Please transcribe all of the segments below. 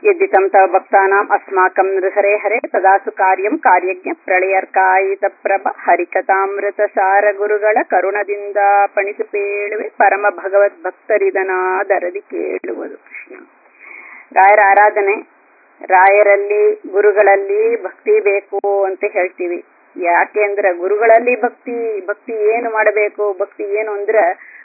यद्दितं तव भक्तानाम् अस्माकं नृहरे हरे तदासु कार्यं ಕಾರ್ಯಜ್ಞ ಪ್ರಳಯರ್ಕಾಯಿತ ಪ್ರಭ ಹರಿಕಥಾಮೃತಸಾರ ಗುರುಗಳ ಕರುಣದಿಂದ ಪಣಿಸು ಪೇಳುವೆ ಪರಮ ಭಗವದ್ ಭಕ್ತರಿದನಾದರದಿ ಕೇಳುವುದು ಕೃಷ್ಣ ರಾಯರ ಆರಾಧನೆ ರಾಯರಲ್ಲಿ ಗುರುಗಳಲ್ಲಿ ಭಕ್ತಿ ಬೇಕು ಅಂತ ಹೇಳ್ತೀವಿ ಯಾಕೆಂದ್ರೆ ಗುರುಗಳಲ್ಲಿ ಭಕ್ತಿ ಭಕ್ತಿ ಏನು ಮಾಡಬೇಕು ಭಕ್ತಿ ಏನು ಅಂದ್ರೆ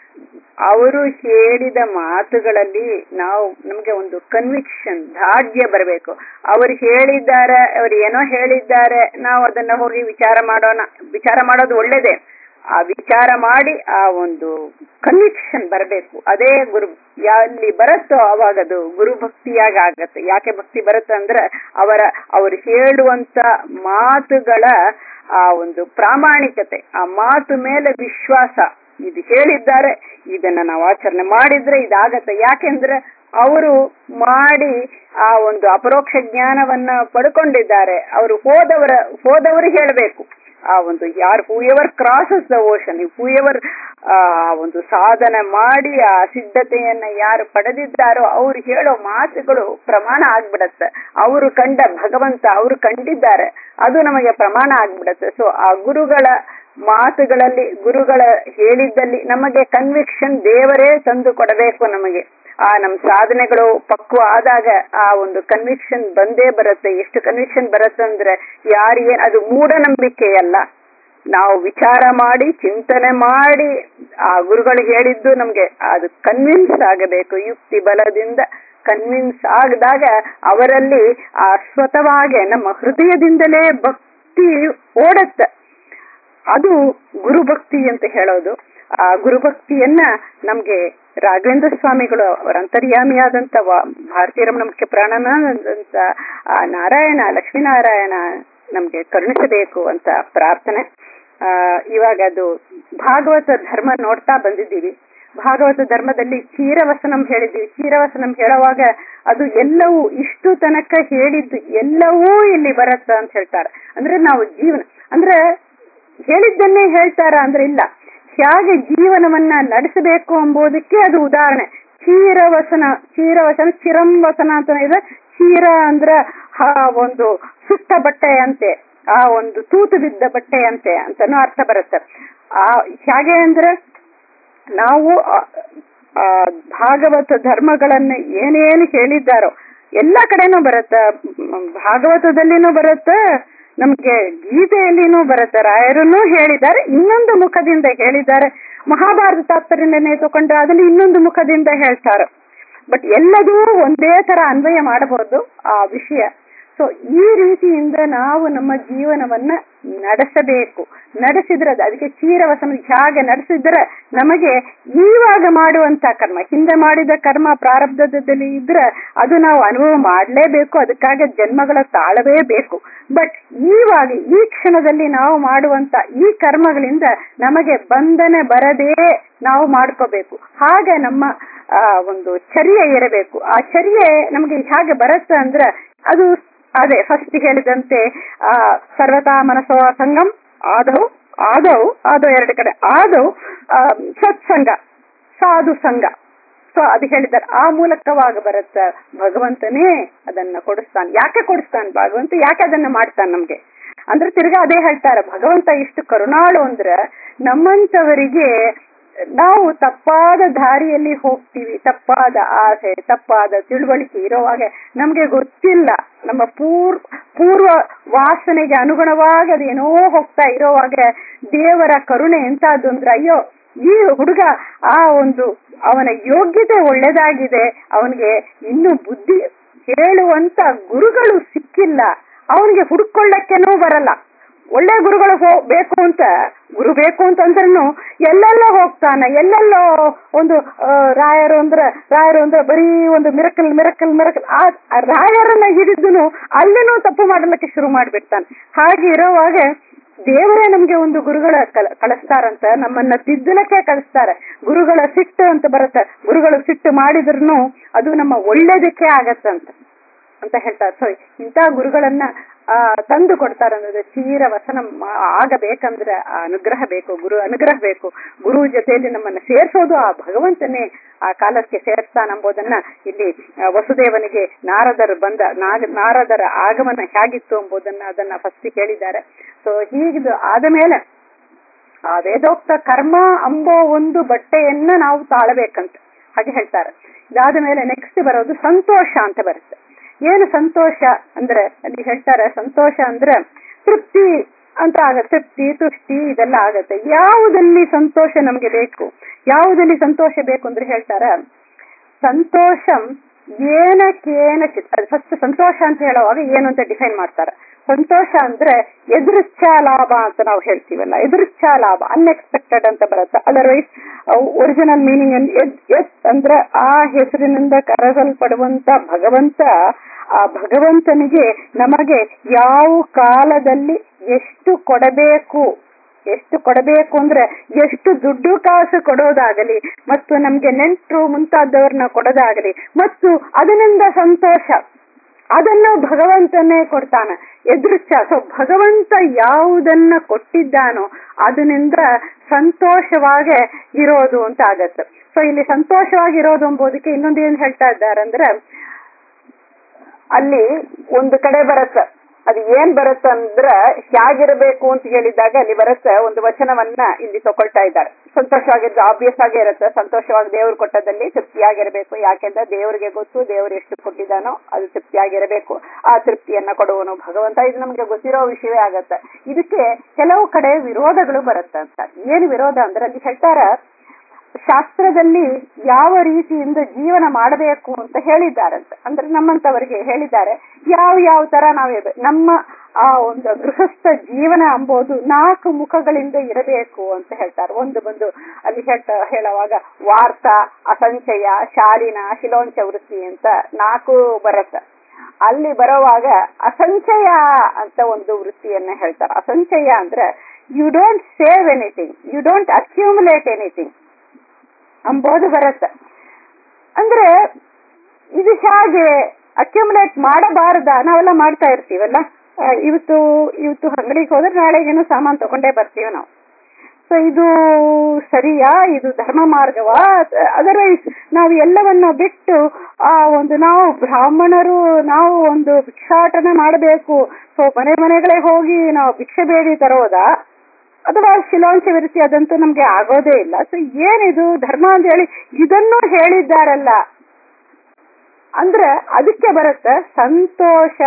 ಅವರು ಹೇಳಿದ ಮಾತುಗಳಲ್ಲಿ ನಾವು ನಮ್ಗೆ ಒಂದು ಕನ್ವಿಕ್ಷನ್ ದಾಢ್ಯ ಬರಬೇಕು ಅವರು ಹೇಳಿದ್ದಾರೆ ಅವರು ಏನೋ ಹೇಳಿದ್ದಾರೆ ನಾವು ಅದನ್ನ ಹೋಗಿ ವಿಚಾರ ಮಾಡೋಣ ವಿಚಾರ ಮಾಡೋದು ಒಳ್ಳೇದೇ ಆ ವಿಚಾರ ಮಾಡಿ ಆ ಒಂದು ಕನ್ವಿಕ್ಷನ್ ಬರಬೇಕು ಅದೇ ಗುರು ಎಲ್ಲಿ ಬರುತ್ತೋ ಅವಾಗ ಅದು ಗುರು ಭಕ್ತಿಯಾಗ ಆಗತ್ತೆ ಯಾಕೆ ಭಕ್ತಿ ಬರುತ್ತೆ ಅಂದ್ರೆ ಅವರ ಅವರು ಹೇಳುವಂತ ಮಾತುಗಳ ಆ ಒಂದು ಪ್ರಾಮಾಣಿಕತೆ ಆ ಮಾತು ಮೇಲೆ ವಿಶ್ವಾಸ ಇದು ಹೇಳಿದ್ದಾರೆ ಇದನ್ನ ನಾವು ಆಚರಣೆ ಮಾಡಿದ್ರೆ ಇದಾಗತ್ತೆ ಯಾಕೆಂದ್ರೆ ಅವರು ಮಾಡಿ ಆ ಒಂದು ಅಪರೋಕ್ಷ ಜ್ಞಾನವನ್ನ ಪಡ್ಕೊಂಡಿದ್ದಾರೆ ಅವರು ಹೋದವರ ಹೋದವರು ಹೇಳಬೇಕು ಆ ಒಂದು ಯಾರು whoever crosses the ocean whoever ಆ ಒಂದು ಸಾಧನೆ ಮಾಡಿ ಆ ಸಿದ್ಧತೆಯನ್ನ ಯಾರು ಪಡೆದಿದ್ದಾರೋ ಅವ್ರು ಹೇಳೋ ಮಾತುಗಳು ಪ್ರಮಾಣ ಆಗ್ಬಿಡತ್ತೆ ಅವರು ಕಂಡ ಭಗವಂತ ಅವರು ಕಂಡಿದ್ದಾರೆ ಅದು ನಮಗೆ ಪ್ರಮಾಣ ಆಗ್ಬಿಡತ್ತೆ ಸೊ ಆ ಗುರುಗಳ ಮಾತುಗಳಲ್ಲಿ ಗುರುಗಳ ಹೇಳಿದ್ದಲ್ಲಿ ನಮಗೆ ಕನ್ವಿಕ್ಷನ್ ದೇವರೇ ತಂದು ಕೊಡಬೇಕು ನಮಗೆ ಆ ನಮ್ಮ ಸಾಧನೆಗಳು ಪಕ್ವ ಆದಾಗ ಆ ಒಂದು ಕನ್ವಿಕ್ಷನ್ ಬಂದೇ ಬರುತ್ತೆ ಎಷ್ಟು ಕನ್ವಿಕ್ಷನ್ ಬರುತ್ತೆ ಅಂದ್ರೆ ಯಾರಿಗೆ ಅದು ಮೂಢನಂಬಿಕೆಯಲ್ಲ ನಾವು ವಿಚಾರ ಮಾಡಿ ಚಿಂತನೆ ಮಾಡಿ ಆ ಗುರುಗಳು ಹೇಳಿದ್ದು ನಮ್ಗೆ ಅದು ಕನ್ವಿನ್ಸ್ ಆಗಬೇಕು ಯುಕ್ತಿ ಬಲದಿಂದ ಕನ್ವಿನ್ಸ್ ಆಗದಾಗ ಅವರಲ್ಲಿ ಆ ಸ್ವತವಾಗಿ ನಮ್ಮ ಹೃದಯದಿಂದಲೇ ಭಕ್ತಿ ಓಡತ್ತೆ ಅದು ಗುರುಭಕ್ತಿ ಅಂತ ಹೇಳೋದು ಆ ಗುರುಭಕ್ತಿಯನ್ನ ನಮ್ಗೆ ರಾಘವೇಂದ್ರ ಸ್ವಾಮಿಗಳು ಅವರ ಅಂತರ್ಯಾಮಿಯಾದಂತ ಭಾರತೀಯ ರಮಣ ಮುಖ್ಯ ಪ್ರಾಣನಾದಂತ ಆ ನಾರಾಯಣ ಲಕ್ಷ್ಮೀನಾರಾಯಣ ನಮ್ಗೆ ಕರುಣಿಸಬೇಕು ಅಂತ ಪ್ರಾರ್ಥನೆ ಆ ಇವಾಗ ಅದು ಭಾಗವತ ಧರ್ಮ ನೋಡ್ತಾ ಬಂದಿದ್ದೀವಿ ಭಾಗವತ ಧರ್ಮದಲ್ಲಿ ಚೀರವಸನಂ ಹೇಳಿದ್ದೀವಿ ಚೀರವಸನಂ ಹೇಳುವಾಗ ಅದು ಎಲ್ಲವೂ ಇಷ್ಟು ತನಕ ಹೇಳಿದ್ದು ಎಲ್ಲವೂ ಇಲ್ಲಿ ಬರತ್ತ ಅಂತ ಹೇಳ್ತಾರೆ ಅಂದ್ರೆ ನಾವು ಜೀವನ ಅಂದ್ರೆ ಹೇಳಿದ್ದನ್ನೇ ಹೇಳ್ತಾರ ಅಂದ್ರೆ ಇಲ್ಲ ಹೇಗೆ ಜೀವನವನ್ನ ನಡೆಸಬೇಕು ಎಂಬುದಕ್ಕೆ ಅದು ಉದಾಹರಣೆ ಚೀರವಸನ ಚೀರವಸನ ಚಿರಂವಸನ ಅಂತ ಇದೆ ಚೀರ ಅಂದ್ರ ಒಂದು ಸುಟ್ಟ ಬಟ್ಟೆ ಅಂತೆ ಆ ಒಂದು ತೂತು ಬಿದ್ದ ಬಟ್ಟೆ ಅಂತೆ ಅಂತಾನು ಅರ್ಥ ಬರುತ್ತೆ ಆ ಹೇಗೆ ಅಂದ್ರೆ ನಾವು ಭಾಗವತ ಧರ್ಮಗಳನ್ನ ಏನೇನು ಹೇಳಿದ್ದಾರೋ ಎಲ್ಲಾ ಕಡೆನೂ ಬರುತ್ತೆ ಭಾಗವತದಲ್ಲಿನೂ ಬರುತ್ತೆ ನಮ್ಗೆ ಗೀತೆಯಲ್ಲಿನೂ ಬರುತ್ತೆ ರಾಯರನ್ನು ಹೇಳಿದ್ದಾರೆ ಇನ್ನೊಂದು ಮುಖದಿಂದ ಹೇಳಿದ್ದಾರೆ ಮಹಾಭಾರತ ತಾತ್ಪರ್ಯನೇ ತಗೊಂಡ್ರೆ ಅದ್ರಲ್ಲಿ ಇನ್ನೊಂದು ಮುಖದಿಂದ ಹೇಳ್ತಾರೆ ಬಟ್ ಎಲ್ಲದೂ ಒಂದೇ ತರ ಅನ್ವಯ ಮಾಡಬಹುದು ಆ ವಿಷಯ ಸೊ ಈ ರೀತಿಯಿಂದ ನಾವು ನಮ್ಮ ಜೀವನವನ್ನ ನಡೆಸಬೇಕು ನಡೆಸಿದ್ರೆ ಅದಕ್ಕೆ ಚೀರವಸನ ಹೇಗೆ ನಡೆಸಿದ್ರೆ ನಮಗೆ ಈವಾಗ ಮಾಡುವಂತ ಕರ್ಮ ಹಿಂದೆ ಮಾಡಿದ ಕರ್ಮ ಪ್ರಾರಬ್ಧದಲ್ಲಿ ಇದ್ರೆ ಅದು ನಾವು ಅನುಭವ ಮಾಡಲೇಬೇಕು ಅದಕ್ಕಾಗಿ ಜನ್ಮಗಳ ತಾಳವೇ ಬೇಕು ಬಟ್ ಈವಾಗ ಈ ಕ್ಷಣದಲ್ಲಿ ನಾವು ಮಾಡುವಂತ ಈ ಕರ್ಮಗಳಿಂದ ನಮಗೆ ಬಂಧನೆ ಬರದೇ ನಾವು ಮಾಡ್ಕೋಬೇಕು ಹಾಗೆ ನಮ್ಮ ಆ ಒಂದು ಚರ್ಯ ಇರಬೇಕು ಆ ಚರ್ಯೆ ನಮಗೆ ಹೇಗೆ ಬರುತ್ತೆ ಅಂದ್ರೆ ಅದು ಅದೇ ಫಸ್ಟ್ ಹೇಳಿದಂತೆ ಆ ಸರ್ವತಾ ಮನಸ್ಸೋ ಸಂಗಮ್ ಆದವು ಆದವು ಆದವು ಎರಡು ಕಡೆ ಆದವು ಸತ್ಸಂಗ ಸಾಧು ಸಂಘ ಸೊ ಅದು ಹೇಳಿದ್ದಾರೆ ಆ ಮೂಲಕವಾಗ ಬರುತ್ತ ಭಗವಂತನೇ ಅದನ್ನ ಕೊಡಿಸ್ತಾನೆ ಯಾಕೆ ಕೊಡಿಸ್ತಾನೆ ಭಗವಂತ ಯಾಕೆ ಅದನ್ನ ಮಾಡ್ತಾನೆ ನಮ್ಗೆ ಅಂದ್ರೆ ತಿರ್ಗಾ ಅದೇ ಹೇಳ್ತಾರೆ ಭಗವಂತ ಇಷ್ಟು ಕರುಣಾಳು ಅಂದ್ರೆ ನಮ್ಮಂತವರಿಗೆ ನಾವು ತಪ್ಪಾದ ದಾರಿಯಲ್ಲಿ ಹೋಗ್ತೀವಿ ತಪ್ಪಾದ ಆಸೆ ತಪ್ಪಾದ ತಿಳುವಳಿಕೆ ಇರೋವಾಗ ನಮ್ಗೆ ಗೊತ್ತಿಲ್ಲ ನಮ್ಮ ಪೂರ್ ಪೂರ್ವ ವಾಸನೆಗೆ ಅನುಗುಣವಾಗಿ ಅದೇನೋ ಹೋಗ್ತಾ ಇರೋವಾಗ ದೇವರ ಕರುಣೆ ಎಂತಾದ್ದು ಅಂದ್ರೆ ಅಯ್ಯೋ ಈ ಹುಡುಗ ಆ ಒಂದು ಅವನ ಯೋಗ್ಯತೆ ಒಳ್ಳೇದಾಗಿದೆ ಅವನಿಗೆ ಇನ್ನು ಬುದ್ಧಿ ಹೇಳುವಂತ ಗುರುಗಳು ಸಿಕ್ಕಿಲ್ಲ ಅವನಿಗೆ ಹುಡುಕೊಳ್ಳಕ್ಕೇನೂ ಬರಲ್ಲ ಒಳ್ಳೆ ಗುರುಗಳು ಬೇಕು ಅಂತ ಗುರು ಬೇಕು ಅಂತಂದ್ರೂ ಎಲ್ಲೆಲ್ಲೋ ಹೋಗ್ತಾನೆ ಎಲ್ಲೆಲ್ಲೋ ಒಂದು ರಾಯರು ಅಂದ್ರೆ ರಾಯರು ಅಂದ್ರೆ ಬರೀ ಒಂದು ಮಿರಕಲ್ ಮಿರಕಲ್ ಮಿರಕಲ್ ಆ ರಾಯರನ್ನ ಹಿಡಿದನು ಅಲ್ಲಿನೂ ತಪ್ಪು ಮಾಡಲಿಕ್ಕೆ ಶುರು ಮಾಡ್ಬಿಡ್ತಾನೆ ಹಾಗೆ ಇರೋವಾಗ ದೇವರೇ ನಮ್ಗೆ ಒಂದು ಗುರುಗಳ ಕಳಿಸ್ತಾರಂತ ನಮ್ಮನ್ನ ತಿದ್ದಲಕ್ಕೆ ಕಳಿಸ್ತಾರೆ ಗುರುಗಳ ಸಿಟ್ಟು ಅಂತ ಬರುತ್ತೆ ಗುರುಗಳು ಸಿಟ್ಟು ಮಾಡಿದ್ರು ಅದು ನಮ್ಮ ಒಳ್ಳೇದಕ್ಕೆ ಆಗತ್ತಂತ ಅಂತ ಹೇಳ್ತಾರೆ ಸೊ ಇಂಥ ಗುರುಗಳನ್ನ ಆ ತಂದು ಕೊಡ್ತಾರೆ ಅನ್ನೋದು ಚೀರ ವಸನ ಮಾ- ಆಗಬೇಕಂದ್ರೆ ಆ ಅನುಗ್ರಹ ಬೇಕು ಗುರು ಅನುಗ್ರಹ ಬೇಕು ಗುರು ಜೊತೆಯಲ್ಲಿ ನಮ್ಮನ್ನ ಸೇರ್ಸೋದು ಆ ಭಗವಂತನೇ ಆ ಕಾಲಕ್ಕೆ ಸೇರ್ತಾನೆಂಬುದನ್ನ ಇಲ್ಲಿ ಆ, ವಸುದೇವನಿಗೆ ನಾರದರು ಬಂದ ನಾಗ ನಾರದರ ಆಗಮನ ಹೇಗಿತ್ತು ಎಂಬುದನ್ನ ಅದನ್ನ ಫಸ್ಟ್ ಹೇಳಿದ್ದಾರೆ ಸೊ ಹೀಗಿದು ಆದ ಮೇಲೆ ಆ ವೇದೋಕ್ತ ಕರ್ಮ ಅಂಬೋ ಒಂದು ಬಟ್ಟೆಯನ್ನ ನಾವು ತಾಳಬೇಕಂತ ಹಾಗೆ ಹೇಳ್ತಾರೆ ಇದಾದ ಮೇಲೆ ನೆಕ್ಸ್ಟ್ ಬರೋದು ಸಂತೋಷ ಅಂತ ಬರುತ್ತೆ ಏನು ಸಂತೋಷ ಅಂದ್ರೆ ಅಲ್ಲಿ ಹೇಳ್ತಾರೆ ಸಂತೋಷ ಅಂದ್ರೆ ತೃಪ್ತಿ ಅಂತ ಆಗತ್ತೆ ತೃಪ್ತಿ ತುಷ್ಟಿ ಇದೆಲ್ಲ ಆಗತ್ತೆ ಯಾವುದಲ್ಲಿ ಸಂತೋಷ ನಮಗೆ ಬೇಕು ಯಾವುದಲ್ಲಿ ಸಂತೋಷ ಬೇಕು ಅಂದ್ರೆ ಹೇಳ್ತಾರೆ ಸಂತೋಷಂ ಏನಕ್ಕೇನ ಫಸ್ಟ್ ಸಂತೋಷ ಅಂತ ಹೇಳುವಾಗ ಏನು ಅಂತ ಡಿಫೈನ್ ಮಾಡ್ತಾರೆ ಸಂತೋಷ ಅಂದ್ರೆ ಎದುರಿಚ್ಛಾ ಲಾಭ ಅಂತ ನಾವು ಹೇಳ್ತೀವಲ್ಲ ಎದುರಿಚ್ಛಾ ಲಾಭ ಅನ್ಎಕ್ಸ್ಪೆಕ್ಟೆಡ್ ಅಂತ ಬರುತ್ತೆ ಅದರ್ವೈಸ್ ಒರಿಜಿನಲ್ ಮೀನಿಂಗ್ ಎಸ್ ಅಂದ್ರೆ ಆ ಹೆಸರಿನಿಂದ ಕರೆಸಲ್ಪಡುವಂತ ಭಗವಂತ ಆ ಭಗವಂತನಿಗೆ ನಮಗೆ ಯಾವ ಕಾಲದಲ್ಲಿ ಎಷ್ಟು ಕೊಡಬೇಕು ಎಷ್ಟು ಕೊಡಬೇಕು ಅಂದ್ರೆ ಎಷ್ಟು ದುಡ್ಡು ಕಾಸು ಕೊಡೋದಾಗಲಿ ಮತ್ತು ನಮ್ಗೆ ನೆಂಟರು ಮುಂತಾದವ್ರನ್ನ ಕೊಡೋದಾಗಲಿ ಮತ್ತು ಅದರಿಂದ ಸಂತೋಷ ಅದನ್ನು ಭಗವಂತನೇ ಕೊಡ್ತಾನೆ ಎದುರುಚ್ಚ ಸೊ ಭಗವಂತ ಯಾವುದನ್ನ ಕೊಟ್ಟಿದ್ದಾನೋ ಅದರಿಂದ ಸಂತೋಷವಾಗಿ ಇರೋದು ಅಂತ ಆಗತ್ತೆ ಸೊ ಇಲ್ಲಿ ಸಂತೋಷವಾಗಿರೋದು ಎಂಬುದಕ್ಕೆ ಇನ್ನೊಂದು ಏನ್ ಹೇಳ್ತಾ ಇದ್ದಾರೆ ಅಂದ್ರೆ ಅಲ್ಲಿ ಒಂದು ಕಡೆ ಬರುತ್ತೆ ಅದು ಏನ್ ಬರುತ್ತೆ ಅಂದ್ರೆ ಹೇಗಿರಬೇಕು ಅಂತ ಹೇಳಿದಾಗ ಅಲ್ಲಿ ಬರುತ್ತೆ ಒಂದು ವಚನವನ್ನ ಇಲ್ಲಿ ತಗೊಳ್ತಾ ಇದ್ದಾರೆ ಸಂತೋಷವಾಗಿರೋದು ಆಬ್ವಿಯಸ್ ಆಗೇ ಇರುತ್ತೆ ಸಂತೋಷವಾಗಿ ದೇವ್ರು ಕೊಟ್ಟದಲ್ಲಿ ತೃಪ್ತಿಯಾಗಿರಬೇಕು ಯಾಕೆಂದ್ರೆ ದೇವರಿಗೆ ಗೊತ್ತು ದೇವ್ರು ಎಷ್ಟು ಕೊಟ್ಟಿದ್ದಾನೋ ಅದು ತೃಪ್ತಿಯಾಗಿರಬೇಕು ಆ ತೃಪ್ತಿಯನ್ನ ಕೊಡುವನು ಭಗವಂತ ಇದು ನಮ್ಗೆ ಗೊತ್ತಿರೋ ವಿಷಯವೇ ಆಗತ್ತೆ ಇದಕ್ಕೆ ಕೆಲವು ಕಡೆ ವಿರೋಧಗಳು ಬರುತ್ತೆ ಅಂತ ಏನು ವಿರೋಧ ಅಂದ್ರೆ ಅಲ್ಲಿ ಹೇಳ್ತಾರ ಶಾಸ್ತ್ರದಲ್ಲಿ ಯಾವ ರೀತಿಯಿಂದ ಜೀವನ ಮಾಡಬೇಕು ಅಂತ ಹೇಳಿದ್ದಾರಂತೆ ಅಂದ್ರೆ ನಮ್ಮಂತವರಿಗೆ ಹೇಳಿದ್ದಾರೆ ಯಾವ ಯಾವ ತರ ನಾವೇ ನಮ್ಮ ಆ ಒಂದು ಗೃಹಸ್ಥ ಜೀವನ ಅಂಬೋದು ನಾಲ್ಕು ಮುಖಗಳಿಂದ ಇರಬೇಕು ಅಂತ ಹೇಳ್ತಾರೆ ಒಂದು ಬಂದು ಅಲ್ಲಿ ಹೇಳ್ತಾ ಹೇಳುವಾಗ ವಾರ್ತ ಅಸಂಚಯ ಶಾಲಿನ ಶಿಲೋಂಚ ವೃತ್ತಿ ಅಂತ ನಾಲ್ಕು ಬರುತ್ತೆ ಅಲ್ಲಿ ಬರುವಾಗ ಅಸಂಚಯ ಅಂತ ಒಂದು ವೃತ್ತಿಯನ್ನ ಹೇಳ್ತಾರೆ ಅಸಂಚಯ ಅಂದ್ರೆ you don't save anything you don't accumulate anything ಅಂಬೋದು ಬರುತ್ತೆ ಅಂದ್ರೆ ಇದು ಹೇಗೆ ಅಕ್ಯುಮುಲೇಟ್ ಮಾಡಬಾರ್ದ ನಾವೆಲ್ಲ ಮಾಡ್ತಾ ಇರ್ತೀವಲ್ಲ ಆ, ಇವತ್ತು ಇವತ್ತು ಅಂಗಡಿಗೆ ಹೋದ್ರೆ ನಾಳೆಗೇನು ಸಾಮಾನು ತಗೊಂಡೇ ಬರ್ತೀವಿ ನಾವು ಸೊ ಇದು ಸರಿಯಾ ಇದು ಧರ್ಮ ಮಾರ್ಗವಾ ಅದರ್ವೈಸ್ ನಾವು ಎಲ್ಲವನ್ನ ಬಿಟ್ಟು ಆ ಒಂದು ನಾವು ಬ್ರಾಹ್ಮಣರು ನಾವು ಒಂದು ಭಿಕ್ಷಾಟನೆ ಮಾಡಬೇಕು ಸೊ ಮನೆ ಮನೆಗಳೇ ಹೋಗಿ ನಾವು ಭಿಕ್ಷೆ ಬೇಡಿ ತರೋದಾ ಅಥವಾ ಶಿಲಾಂಶ ವಿರಿಸಿ ಅದಂತೂ ನಮ್ಗೆ ಆಗೋದೇ ಇಲ್ಲ ಸೊ ಏನಿದು ಧರ್ಮ ಅಂತ ಹೇಳಿ ಇದನ್ನು ಹೇಳಿದ್ದಾರಲ್ಲ ಅಂದ್ರೆ ಅದಕ್ಕೆ ಬರುತ್ತೆ ಸಂತೋಷ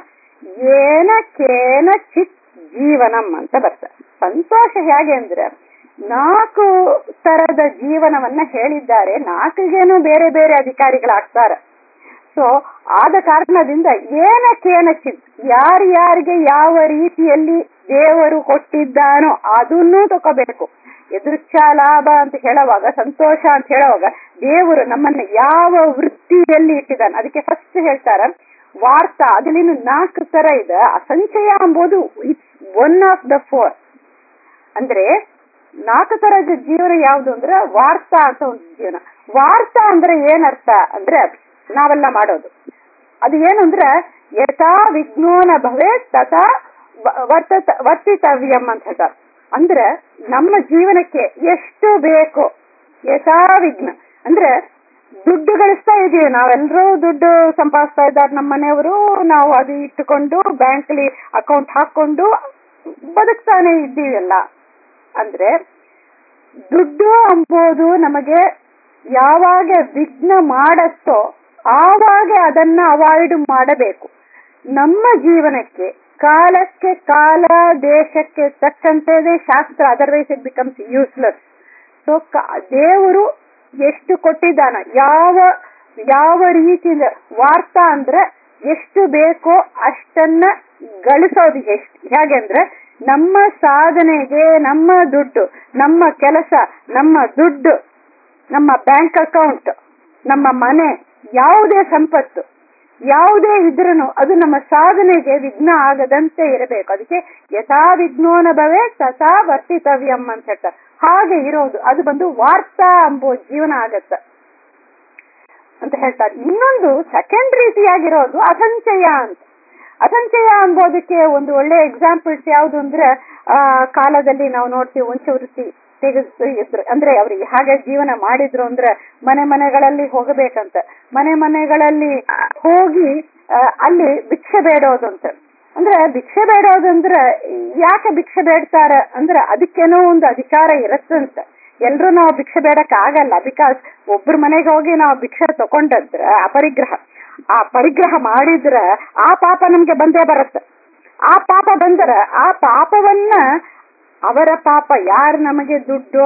ಏನ ಕೇನ ಚಿತ್ ಜೀವನಂ ಅಂತ ಬರುತ್ತೆ ಸಂತೋಷ ಹೇಗೆ ಅಂದ್ರೆ ನಾಲ್ಕು ತರದ ಜೀವನವನ್ನ ಹೇಳಿದ್ದಾರೆ ನಾಲ್ಕಿಗೇನು ಬೇರೆ ಬೇರೆ ಅಧಿಕಾರಿಗಳಾಗ್ತಾರೆ ಸೊ ಆದ ಕಾರಣದಿಂದ ಏನಕ್ಕೇನ ಚಿತ್ ಯಾರ್ಯಾರಿಗೆ ಯಾವ ರೀತಿಯಲ್ಲಿ ದೇವರು ಕೊಟ್ಟಿದ್ದಾನೋ ಅದನ್ನೂ ತಗೋಬೇಕು ಎದುರ್ಚಾ ಲಾಭ ಅಂತ ಹೇಳುವಾಗ ಸಂತೋಷ ಅಂತ ಹೇಳುವಾಗ ದೇವರು ನಮ್ಮನ್ನ ಯಾವ ವೃತ್ತಿಯಲ್ಲಿ ಇಟ್ಟಿದ್ದಾನೆ ಅದಕ್ಕೆ ಫಸ್ಟ್ ಹೇಳ್ತಾರ ವಾರ್ತಾ ಅದ್ರಲ್ಲಿ ನಾಲ್ಕು ತರ ಇದೆ ಅಸಂಚಯ ಎಂಬುದು it's one of the four ಅಂದ್ರೆ ನಾಲ್ಕು ತರದ ಜೀವನ ಯಾವುದು ಅಂದ್ರೆ ವಾರ್ತಾ ಅಂತ ಒಂದು ಜೀವನ ವಾರ್ತಾ ಅಂದ್ರೆ ಏನರ್ಥ ಅಂದ್ರೆ ನಾವೆಲ್ಲ ಮಾಡೋದು ಅದು ಏನು ಅಂದ್ರೆ ಯಥಾ ವಿಜ್ಞಾನ ಭವೇ ತಥಾ ವರ್ತತ ವರ್ತಿತವ್ಯಂ ಅಂತ ಹೇಳ್ತಾರೆ ಅಂದ್ರೆ ನಮ್ಮ ಜೀವನಕ್ಕೆ ಎಷ್ಟು ಬೇಕು ಯಥಾ ವಿಘ್ನ ಅಂದ್ರೆ ದುಡ್ಡು ಗಳಿಸ್ತಾ ಇದೀವಿ ನಾವೆಲ್ಲರೂ ದುಡ್ಡು ಸಂಪಾದಿಸ್ತಾ ಇದ್ದಾರೆ ನಮ್ಮ ಮನೆಯವರು ನಾವು ಅದು ಇಟ್ಟುಕೊಂಡು ಬ್ಯಾಂಕ್ಲಿ ಅಕೌಂಟ್ ಹಾಕೊಂಡು ಬದುಕ್ತಾನೆ ಇದ್ದೀವಲ್ಲ ಅಂದ್ರೆ ದುಡ್ಡು ಅಂಬೋದು ನಮಗೆ ಯಾವಾಗ ವಿಘ್ನ ಮಾಡತ್ತೋ ಆವಾಗ ಅದನ್ನ ಅವಾಯ್ಡ್ ಮಾಡಬೇಕು ನಮ್ಮ ಜೀವನಕ್ಕೆ ಕಾಲಕ್ಕೆ ಕಾಲ ದೇಶಕ್ಕೆ ತಕ್ಕಂತೆದೇ ಶಾಸ್ತ್ರ otherwise it becomes useless so ದೇವರು ಎಷ್ಟು ಕೊಟ್ಟಿದ್ದಾನ ಯಾವ ಯಾವ ರೀತಿಯಿಂದ ವಾರ್ತಾ ಅಂದ್ರೆ ಎಷ್ಟು ಬೇಕೋ ಅಷ್ಟನ್ನ ಗಳಿಸೋದು ಎಷ್ಟು ಹೇಗೆ ಅಂದ್ರೆ ನಮ್ಮ ಸಾಧನೆಗೆ ನಮ್ಮ ದುಡ್ಡು ನಮ್ಮ ಕೆಲಸ ನಮ್ಮ ದುಡ್ಡು ನಮ್ಮ ಬ್ಯಾಂಕ್ ಅಕೌಂಟ್ ನಮ್ಮ ಮನೆ ಯಾವುದೇ ಸಂಪತ್ತು ಯಾವುದೇ ಇದ್ರೂ ಅದು ನಮ್ಮ ಸಾಧನೆಗೆ ವಿಘ್ನ ಆಗದಂತೆ ಇರಬೇಕು ಅದಕ್ಕೆ ಯಥಾ ವಿಘ್ನೋನ ಭವೇ ತಥಾ ವರ್ತಿತವ್ಯಂ ಅಂತ ಹೇಳ್ತಾರೆ ಹಾಗೆ ಇರೋದು ಅದು ಬಂದು ವಾರ್ತಾ ಎಂಬೋ ಜೀವನ ಆಗತ್ತ ಅಂತ ಹೇಳ್ತಾರೆ ಇನ್ನೊಂದು ಸೆಕೆಂಡ್ ರೀತಿಯಾಗಿರೋದು ಅಸಂಚಯ ಅಂತ ಅಸಂಚಯ ಅಂಬೋದಕ್ಕೆ ಒಂದು ಒಳ್ಳೆ ಎಕ್ಸಾಂಪಲ್ಸ್ ಯಾವುದು ಅಂದ್ರೆ ಆ ಕಾಲದಲ್ಲಿ ನಾವು ನೋಡ್ತೀವಿ ವಂಶವೃತ್ತಿ ತೆಗೆದು ಅಂದ್ರೆ ಅವ್ರಿಗೆ ಹಾಗೆ ಜೀವನ ಮಾಡಿದ್ರು ಅಂದ್ರೆ ಮನೆ ಮನೆಗಳಲ್ಲಿ ಹೋಗಬೇಕಂತ ಮನೆ ಮನೆಗಳಲ್ಲಿ ಹೋಗಿ ಅಲ್ಲಿ ಭಿಕ್ಷೆ ಬೇಡೋದಂತ ಅಂದ್ರೆ ಭಿಕ್ಷೆ ಬೇಡೋದಂದ್ರೆ ಯಾಕೆ ಭಿಕ್ಷೆ ಬೇಡ್ತಾರೆ ಅಂದ್ರೆ ಅದಕ್ಕೇನೋ ಒಂದು ಅಧಿಕಾರ ಇರತ್ತಂತ ಎಲ್ರು ನಾವು ಭಿಕ್ಷೆ ಬೇಡಕ್ ಆಗಲ್ಲ ಬಿಕಾಸ್ ಒಬ್ರ ಮನೆಗೆ ಹೋಗಿ ನಾವು ಭಿಕ್ಷೆ ತಕೊಂಡದ್ರ ಅಪರಿಗ್ರಹ ಆ ಪರಿಗ್ರಹ ಮಾಡಿದ್ರ ಆ ಪಾಪ ನಮ್ಗೆ ಬಂದೇ ಬರುತ್ತೆ ಆ ಪಾಪ ಬಂದ್ರ ಆ ಪಾಪವನ್ನ ಅವರ ಪಾಪ ಯಾರು ನಮಗೆ ದುಡ್ಡು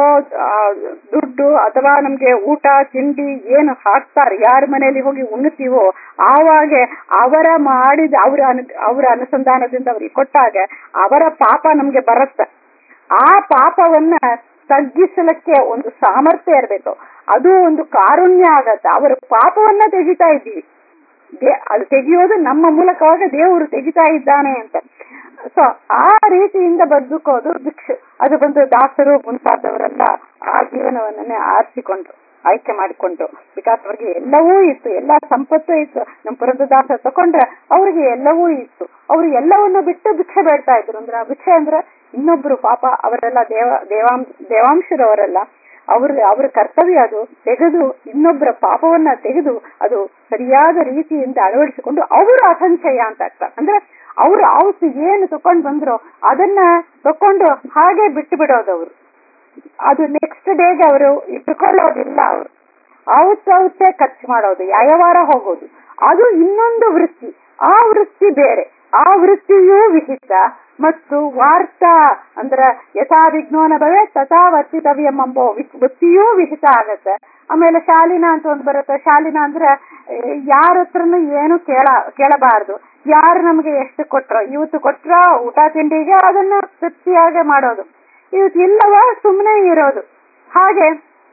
ದುಡ್ಡು ಅಥವಾ ನಮ್ಗೆ ಊಟ ತಿಂಡಿ ಏನು ಹಾಕ್ತಾರೆ ಯಾರ ಮನೆಯಲ್ಲಿ ಹೋಗಿ ಉಣ್ತೀವೋ ಆವಾಗ ಅವರ ಮಾಡಿದ ಅವರ ಅವರ ಅನುಸಂಧಾನದಿಂದ ಅವ್ರಿಗೆ ಕೊಟ್ಟಾಗ ಅವರ ಪಾಪ ನಮ್ಗೆ ಬರುತ್ತೆ ಆ ಪಾಪವನ್ನ ತಗ್ಗಿಸಲಿಕ್ಕೆ ಒಂದು ಸಾಮರ್ಥ್ಯ ಇರಬೇಕು ಅದು ಒಂದು ಕಾರುಣ್ಯ ಆಗತ್ತೆ ಅವರ ಪಾಪವನ್ನ ತೆಗಿತಾ ಇದ್ದೀವಿ ಅದು ತೆಗೆಯೋದು ನಮ್ಮ ಮೂಲಕವಾಗ ದೇವರು ತೆಗಿತಾ ಇದ್ದಾನೆ ಅಂತ ಸೊ ಆ ರೀತಿಯಿಂದ ಬದುಕೋದು ಭಿಕ್ಷೆ ಅದು ಬಂದು ದಾಸರು ಮುಂತಾದವರೆಲ್ಲ ಆ ಜೀವನವನ್ನೇ ಆರಿಸಿಕೊಂಡ್ರು ಆಯ್ಕೆ ಮಾಡಿಕೊಂಡ್ರು ಬಿಕಾಸ್ ಅವ್ರಿಗೆ ಎಲ್ಲವೂ ಇತ್ತು ಎಲ್ಲಾ ಸಂಪತ್ತು ಇತ್ತು ನಮ್ಮ ಪುರಂದದಾಸ ತಕೊಂಡ್ರೆ ಅವ್ರಿಗೆ ಎಲ್ಲವೂ ಇತ್ತು ಅವ್ರು ಎಲ್ಲವನ್ನ ಬಿಟ್ಟು ಭಿಕ್ಷೆ ಬೇಡ್ತಾ ಇದ್ರು ಅಂದ್ರೆ ಆ ಭಿಕ್ಷೆ ಅಂದ್ರೆ ಇನ್ನೊಬ್ರು ಪಾಪ ಅವರೆಲ್ಲ ದೇವ ದೇವಾಂಶ ದೇವಾಂಶರವರೆಲ್ಲ ಅವ್ರ ಅವ್ರ ಕರ್ತವ್ಯ ಅದು ತೆಗೆದು ಇನ್ನೊಬ್ಬರ ಪಾಪವನ್ನ ತೆಗೆದು ಅದು ಸರಿಯಾದ ರೀತಿಯಿಂದ ಅಳವಡಿಸಿಕೊಂಡು ಅವರು ಅಸಂಚಯ ಅಂತ ಆಗ್ತಾರೆ ಅಂದ್ರೆ ಅವ್ರು ಅವತ್ತು ಏನು ತಕೊಂಡ್ ಬಂದ್ರು ಅದನ್ನ ತಕೊಂಡು ಹಾಗೆ ಬಿಟ್ಟು ಬಿಡೋದು ಅವರು ಅದು ನೆಕ್ಸ್ಟ್ ಡೇಗೆ ಅವರು ಇಟ್ಟುಕೊಳ್ಳೋದಿಲ್ಲ ಅವರು ಅವತ್ತು ಅವತ್ತೇ ಖರ್ಚು ಮಾಡೋದು ಯಾಯವಾರ ಹೋಗೋದು ಅದು ಇನ್ನೊಂದು ವೃತ್ತಿ ಆ ವೃತ್ತಿ ಬೇರೆ ಆ ವೃತ್ತಿಯೂ ವಿಹಿತ ಮತ್ತು ವಾರ್ತಾ ಅಂದ್ರ ಯಥಾ ವಿಜ್ಞಾನ ಭವೆ ತಥಾ ವರ್ತಿತವ್ಯಂ ಎಂಬೋ ವೃತ್ತಿಯೂ ವಿಹಿತ ಆಗತ್ತೆ ಆಮೇಲೆ ಶಾಲಿನ ಅಂತ ಒಂದು ಬರುತ್ತೆ ಶಾಲಿನ ಅಂದ್ರೆ ಯಾರ ಹತ್ರನು ಏನು ಕೇಳ ಕೇಳಬಾರದು ಯಾರು ನಮ್ಗೆ ಎಷ್ಟು ಕೊಟ್ರ ಇವತ್ತು ಕೊಟ್ರ ಊಟ ತಿಂಡಿಗೆ ಅದನ್ನ ತೃಪ್ತಿಯಾಗಿ ಮಾಡೋದು ಇವತ್ತು ಇಲ್ಲವ ಸುಮ್ಮನೆ ಇರೋದು ಹಾಗೆ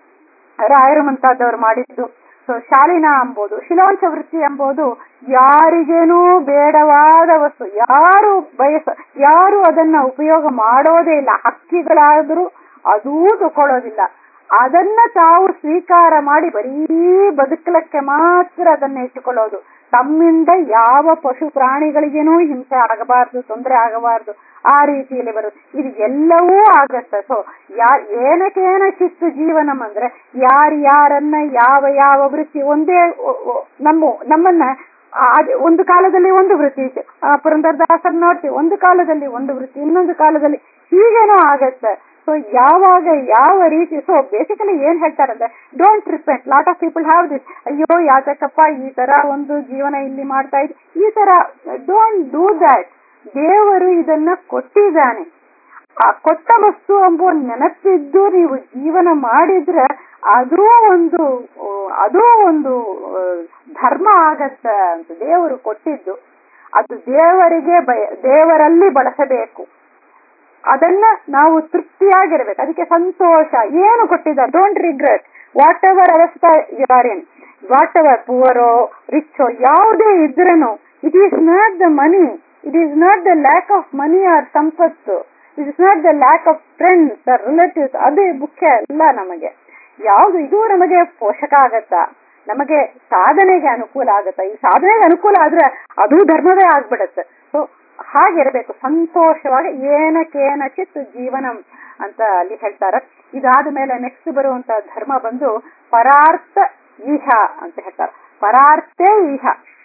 ರಾಯರು ಮುಂತಾದವ್ರು ಮಾಡಿದ್ದು ಸೊ ಶಾಲಿನ ಎಂಬುದು ಶಿಲಾಂಶ ವೃತ್ತಿ ಎಂಬುದು ಯಾರಿಗೇನೂ ಬೇಡವಾದ ವಸ್ತು ಯಾರು ಬಯಸ ಯಾರು ಅದನ್ನ ಉಪಯೋಗ ಮಾಡೋದೇ ಇಲ್ಲ ಹಕ್ಕಿಗಳಾದ್ರೂ ಅದೂ ತಕೊಳ್ಳೋದಿಲ್ಲ ಅದನ್ನ ತಾವು ಸ್ವೀಕಾರ ಮಾಡಿ ಬರೀ ಬದುಕಲಕ್ಕೆ ಮಾತ್ರ ಅದನ್ನ ಇಟ್ಟುಕೊಳ್ಳೋದು ತಮ್ಮಿಂದ ಯಾವ ಪಶು ಪ್ರಾಣಿಗಳಿಗೇನೂ ಹಿಂಸೆ ಆಗಬಾರ್ದು ತೊಂದರೆ ಆಗಬಾರ್ದು ಆ ರೀತಿಯಲ್ಲಿ ಬರುತ್ತೆ ಇದು ಎಲ್ಲವೂ ಆಗತ್ತೆ ಸೊ ಯಾರ್ ಏನಕ್ಕೇನ ಚಿತ್ತು ಜೀವನಂ ಅಂದ್ರೆ ಯಾರ್ ಯಾರನ್ನ ಯಾವ ಯಾವ ವೃತ್ತಿ ಒಂದೇ ನಮ್ಮ ನಮ್ಮನ್ನ ಒಂದು ಕಾಲದಲ್ಲಿ ಒಂದು ವೃತ್ತಿ ಇತ್ತು ಪುರಂದರದಾಸರ್ ನೋಡ್ತೀವಿ ಒಂದು ಕಾಲದಲ್ಲಿ ಒಂದು ವೃತ್ತಿ ಇನ್ನೊಂದು ಕಾಲದಲ್ಲಿ ಹೀಗೇನೋ ಆಗತ್ತೆ ಸೊ ಯಾವಾಗ ಯಾವ ರೀತಿ ಸೊ ಬೇಸಿಕಲಿ ಏನ್ ಹೇಳ್ತಾರಂದ್ರೆ don't repent lot of people have this ಅಯ್ಯೋ ಯಾತಕ್ಕಪ್ಪ ಈ ತರ ಒಂದು ಜೀವನ ಇಲ್ಲಿ ಮಾಡ್ತಾ ಇದ್ ಈ ತರ ಡೋಂಟ್ ಡೂ ದ್ಯಾಟ್ ದೇವರು ಇದನ್ನ ಕೊಟ್ಟಿದ್ದಾನೆ ಆ ಕೊಟ್ಟ ವಸ್ತು ಎಂಬ ನೆನಪಿದ್ದು ನೀವು ಜೀವನ ಮಾಡಿದ್ರೆ ಅದೂ ಒಂದು ಅದೂ ಒಂದು ಧರ್ಮ ಆಗತ್ತ ಅಂತ ದೇವರು ಕೊಟ್ಟಿದ್ದು ಅದು ದೇವರಿಗೆ ಬಯ ದೇವರಲ್ಲಿ ಬಳಸಬೇಕು ಅದನ್ನ ನಾವು ತೃಪ್ತಿಯಾಗಿರ್ಬೇಕು ಅದಕ್ಕೆ ಸಂತೋಷ ಏನು ಕೊಟ್ಟಿದ್ದಾರೆ ಡೋಂಟ್ ರಿಗ್ರೆಟ್ ವಾಟ್ ಎವರ್ ಅವಸ್ಥಾ ಆರ್ ಇನ್ ವಾಟ್ ಎವರ್ ಪುವರೋ ರಿಚೋ ಯಾವುದೇ ಇದ್ರೂ it is not the money it is not the lack of money or ಸಂಪತ್ತು it is not the lack of friends or relatives ಅದೇ ಮುಖ್ಯ ಅಲ್ಲ ನಮಗೆ ಯಾವುದು ಇದು ನಮಗೆ ಪೋಷಕ ಆಗತ್ತಾ ನಮಗೆ ಸಾಧನೆಗೆ ಅನುಕೂಲ ಆಗತ್ತಾ ಈ ಸಾಧನೆಗೆ ಅನುಕೂಲ ಆದ್ರೆ ಅದು ಧರ್ಮವೇ ಆಗ್ಬಿಡತ್ತೆ ಸೊ ಹಾಗಿರಬೇಕು ಸಂತೋಷವಾಗಿ ಏನಕ್ಕೇನ ಚಿತ್ ಜೀವನಂ ಅಂತ ಅಲ್ಲಿ ಹೇಳ್ತಾರೆ ಇದಾದ ಮೇಲೆ ನೆಕ್ಸ್ಟ್ ಬರುವಂತ ಧರ್ಮ ಬಂದು ಪರಾರ್ಥ ಈಹ ಅಂತ ಹೇಳ್ತಾರೆ ಪರಾರ್ಥೇ ಈಹ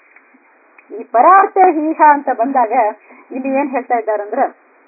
ಈ ಪರಾರ್ಥೇ ಈಹ ಅಂತ ಬಂದಾಗ ಇಲ್ಲಿ ಏನ್ ಹೇಳ್ತಾ ಇದ್ದಾರಂದ್ರೆ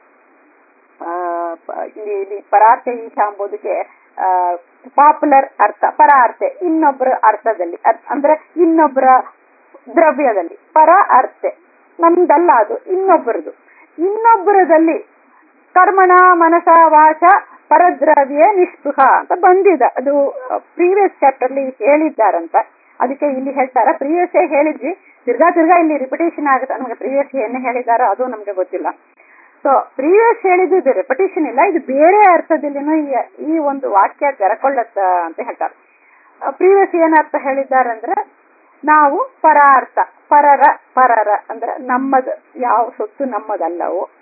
ಇಲ್ಲಿ ಇಲ್ಲಿ ಪರಾರ್ಥೆ ಈಶ ಎಂಬುದಕ್ಕೆ ಪಾಪ್ಯುಲರ್ ಅರ್ಥ ಪರಾರ್ಥೆ ಇನ್ನೊಬ್ಬರ ಅರ್ಥದಲ್ಲಿ ಅಂದ್ರೆ ಇನ್ನೊಬ್ಬರ ದ್ರವ್ಯದಲ್ಲಿ ಪರ ಅರ್ಥೆ ನಮ್ದಲ್ಲ ಅದು ಇನ್ನೊಬ್ಬರದು ಇನ್ನೊಬ್ಬರದಲ್ಲಿ ಕರ್ಮಣ ಮನಸ ವಾಚ ಪರದ್ರವ್ಯ ನಿಷ್ಪೃಹ ಅಂತ ಬಂದಿದೆ ಅದು ಪ್ರೀವಿಯಸ್ ಚಾಪ್ಟರ್ ಅಲ್ಲಿ ಹೇಳಿದ್ದಾರಂತ ಅದಕ್ಕೆ ಇಲ್ಲಿ ಹೇಳ್ತಾರ ಪ್ರೀವಿಯಸ್ ಹೇಳಿದ್ವಿ ತಿರ್ಗಾ ತಿರ್ಗಾ ಇಲ್ಲಿ ರಿಪಿಟೇಷನ್ ಆಗುತ್ತೆ ನಮ್ಗೆ ಪ್ರೀವಿಯಸ್ ಏನ್ ಹೇಳಿದಾರೋ ಅದು ನಮ್ಗೆ ಗೊತ್ತಿಲ್ಲ ಸೊ ಪ್ರೀವಿಯಸ್ ಹೇಳಿದ್ದು ಇದು ರೆಪಿಟೇಷನ್ ಇಲ್ಲ ಇದು ಬೇರೆ ಅರ್ಥದಲ್ಲಿನೂ ಈ ಒಂದು ವಾಕ್ಯ ತೆರಕೊಳ್ಳತ್ತ ಅಂತ ಹೇಳ್ತಾರೆ ಪ್ರೀವಿಯಸ್ ಏನ್ ಅರ್ಥ ಹೇಳಿದ್ದಾರಂದ್ರೆ ನಾವು ಪರಾರ್ಥ ಪರರ ಪರರ ಅಂದ್ರೆ ನಮ್ಮದು ಯಾವ ಸೊತ್ತು ನಮ್ಮದಲ್ಲವೋ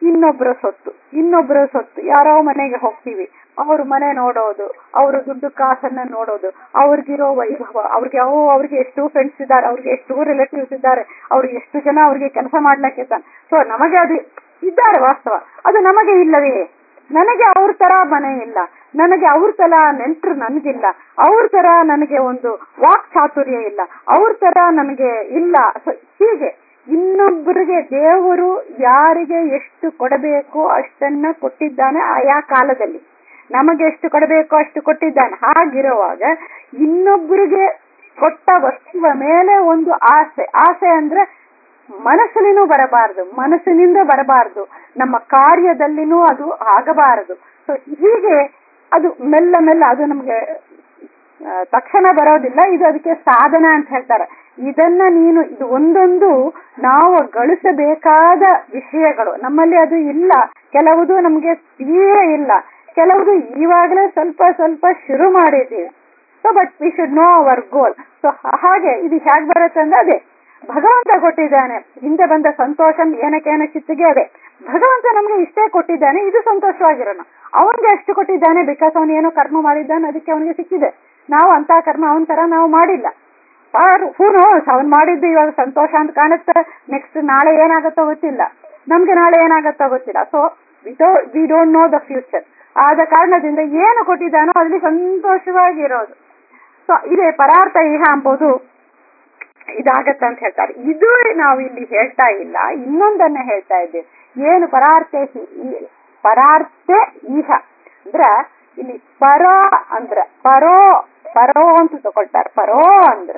ಇನ್ನೊಬ್ಬರ ಸೊತ್ತು ಇನ್ನೊಬ್ಬರ ಸೊತ್ತು ಯಾರೋ ಮನೆಗೆ ಹೋಗ್ತೀವಿ ಅವ್ರ ಮನೆ ನೋಡೋದು ಅವ್ರ ದುಡ್ಡು ಕಾಸನ್ನ ನೋಡೋದು ಅವ್ರಿಗಿರೋ ವೈಭವ ಅವ್ರಿಗೆ ಅವು ಅವ್ರಿಗೆ ಎಷ್ಟು ಫ್ರೆಂಡ್ಸ್ ಇದ್ದಾರೆ ಅವ್ರಿಗೆ ಎಷ್ಟು ರಿಲೇಟಿವ್ಸ್ ಇದ್ದಾರೆ ಅವ್ರಿಗೆ ಎಷ್ಟು ಜನ ಅವ್ರಿಗೆ ಕೆಲಸ ಮಾಡ್ಲಿಕ್ಕೆ ಸೊ ನಮಗೆ ಅದು ಇದ್ದಾರೆ ವಾಸ್ತವ ಅದು ನಮಗೆ ಇಲ್ಲವೇ ನನಗೆ ಅವ್ರ ತರ ಮನೆ ಇಲ್ಲ ನನಗೆ ಅವ್ರ ತರ ನೆಂಟರು ನನಗಿಲ್ಲ ಅವ್ರ ತರ ನನಗೆ ಒಂದು ವಾಕ್ ಚಾತುರ್ಯ ಇಲ್ಲ ಅವ್ರ ತರ ನನಗೆ ಇಲ್ಲ So, ಹೀಗೆ ಇನ್ನೊಬ್ಬರಿಗೆ ದೇವರು ಯಾರಿಗೆ ಎಷ್ಟು ಕೊಡಬೇಕು ಅಷ್ಟನ್ನ ಕೊಟ್ಟಿದ್ದಾನೆ ಆಯಾ ಕಾಲದಲ್ಲಿ ನಮಗೆ ಎಷ್ಟು ಕೊಡಬೇಕು ಅಷ್ಟು ಕೊಟ್ಟಿದ್ದಾನೆ ಹಾಗಿರುವಾಗ ಇನ್ನೊಬ್ಬರಿಗೆ ಕೊಟ್ಟ ವಸ್ತುವ ಮೇಲೆ ಒಂದು ಆಸೆ ಆಸೆ ಅಂದ್ರೆ ಮನಸ್ಸಿನೂ ಬರಬಾರದು ಮನಸ್ಸಿನಿಂದ ಬರಬಾರದು ನಮ್ಮ ಕಾರ್ಯದಲ್ಲಿನೂ ಅದು ಆಗಬಾರದು ಸೊ ಹೀಗೆ ಅದು ಮೆಲ್ಲ ಮೆಲ್ಲ ಅದು ನಮ್ಗೆ ಆ, ತಕ್ಷಣ ಬರೋದಿಲ್ಲ ಇದು ಅದಕ್ಕೆ ಸಾಧನ ಅಂತ ಹೇಳ್ತಾರೆ ಇದನ್ನ ನೀನು ಇದು ಒಂದೊಂದು ನಾವು ಗಳಿಸಬೇಕಾದ ವಿಷಯಗಳು ನಮ್ಮಲ್ಲಿ ಅದು ಇಲ್ಲ ಕೆಲವುದು ನಮ್ಗೆ ತೀರೇ ಇಲ್ಲ ಕೆಲವುದು ಇವಾಗಲೇ ಸ್ವಲ್ಪ ಸ್ವಲ್ಪ ಶುರು ಮಾಡಿದ್ದೀವಿ so but we should know our goal so ಹಾಗೆ ಇದು ಹೇಗೆ ಬರುತ್ತೆ ಅಂದ್ರೆ ಅದೇ ಭಗವಂತ ಕೊಟ್ಟಿದ್ದಾನೆ ಹಿಂದೆ ಬಂದ ಸಂತೋಷ ಏನಕ್ಕೇನ ಚಿತ್ತಿಗೆ ಅದೇ ಭಗವಂತ ನಮ್ಗೆ ಇಷ್ಟೇ ಕೊಟ್ಟಿದ್ದಾನೆ ಇದು ಸಂತೋಷವಾಗಿರೋಣ ಅವನ್ಗೆ ಎಷ್ಟು ಕೊಟ್ಟಿದ್ದಾನೆ ಬಿಕಾಸ್ ಅವನು ಏನೋ ಕರ್ಮ ಮಾಡಿದ್ದಾನೆ ಅದಕ್ಕೆ ಅವನಿಗೆ ಸಿಕ್ಕಿದೆ ನಾವು ಅಂತ ಕರ್ಮ ಅವನ ತರ ನಾವು ಮಾಡಿಲ್ಲ ಹೂ ನೋಸ್ ಅವನ್ ಮಾಡಿದ್ದು ಇವಾಗ ಸಂತೋಷ ಅಂತ ಕಾಣುತ್ತೆ ನೆಕ್ಸ್ಟ್ ನಾಳೆ ಏನಾಗತ್ತೋ ಗೊತ್ತಿಲ್ಲ ನಮ್ಗೆ ನಾಳೆ ಏನಾಗತ್ತೋ ಗೊತ್ತಿಲ್ಲ so without we don't know the future ಆದ ಕಾರಣದಿಂದ ಏನು ಕೊಟ್ಟಿದ್ದಾನೋ ಅಲ್ಲಿ ಸಂತೋಷವಾಗಿರೋದು ಸೊ ಇದೇ ಪರಾರ್ಥ ಇಹ ಅಂಬೋದು ಇದಾಗತ್ತೆ ಅಂತ ಹೇಳ್ತಾರೆ ಇದು ನಾವು ಇಲ್ಲಿ ಹೇಳ್ತಾ ಇಲ್ಲ ಇನ್ನೊಂದನ್ನ ಹೇಳ್ತಾ ಇದ್ದೇವೆ ಏನು ಪರಾರ್ಥ ಪರಾರ್ಥ ಇಹ ಅಂದ್ರ ಇಲ್ಲಿ ಪರ ಅಂದ್ರ ಪರೋ ಪರೋ ಅಂತ ತಗೊಳ್ತಾರೆ ಪರೋ ಅಂದ್ರ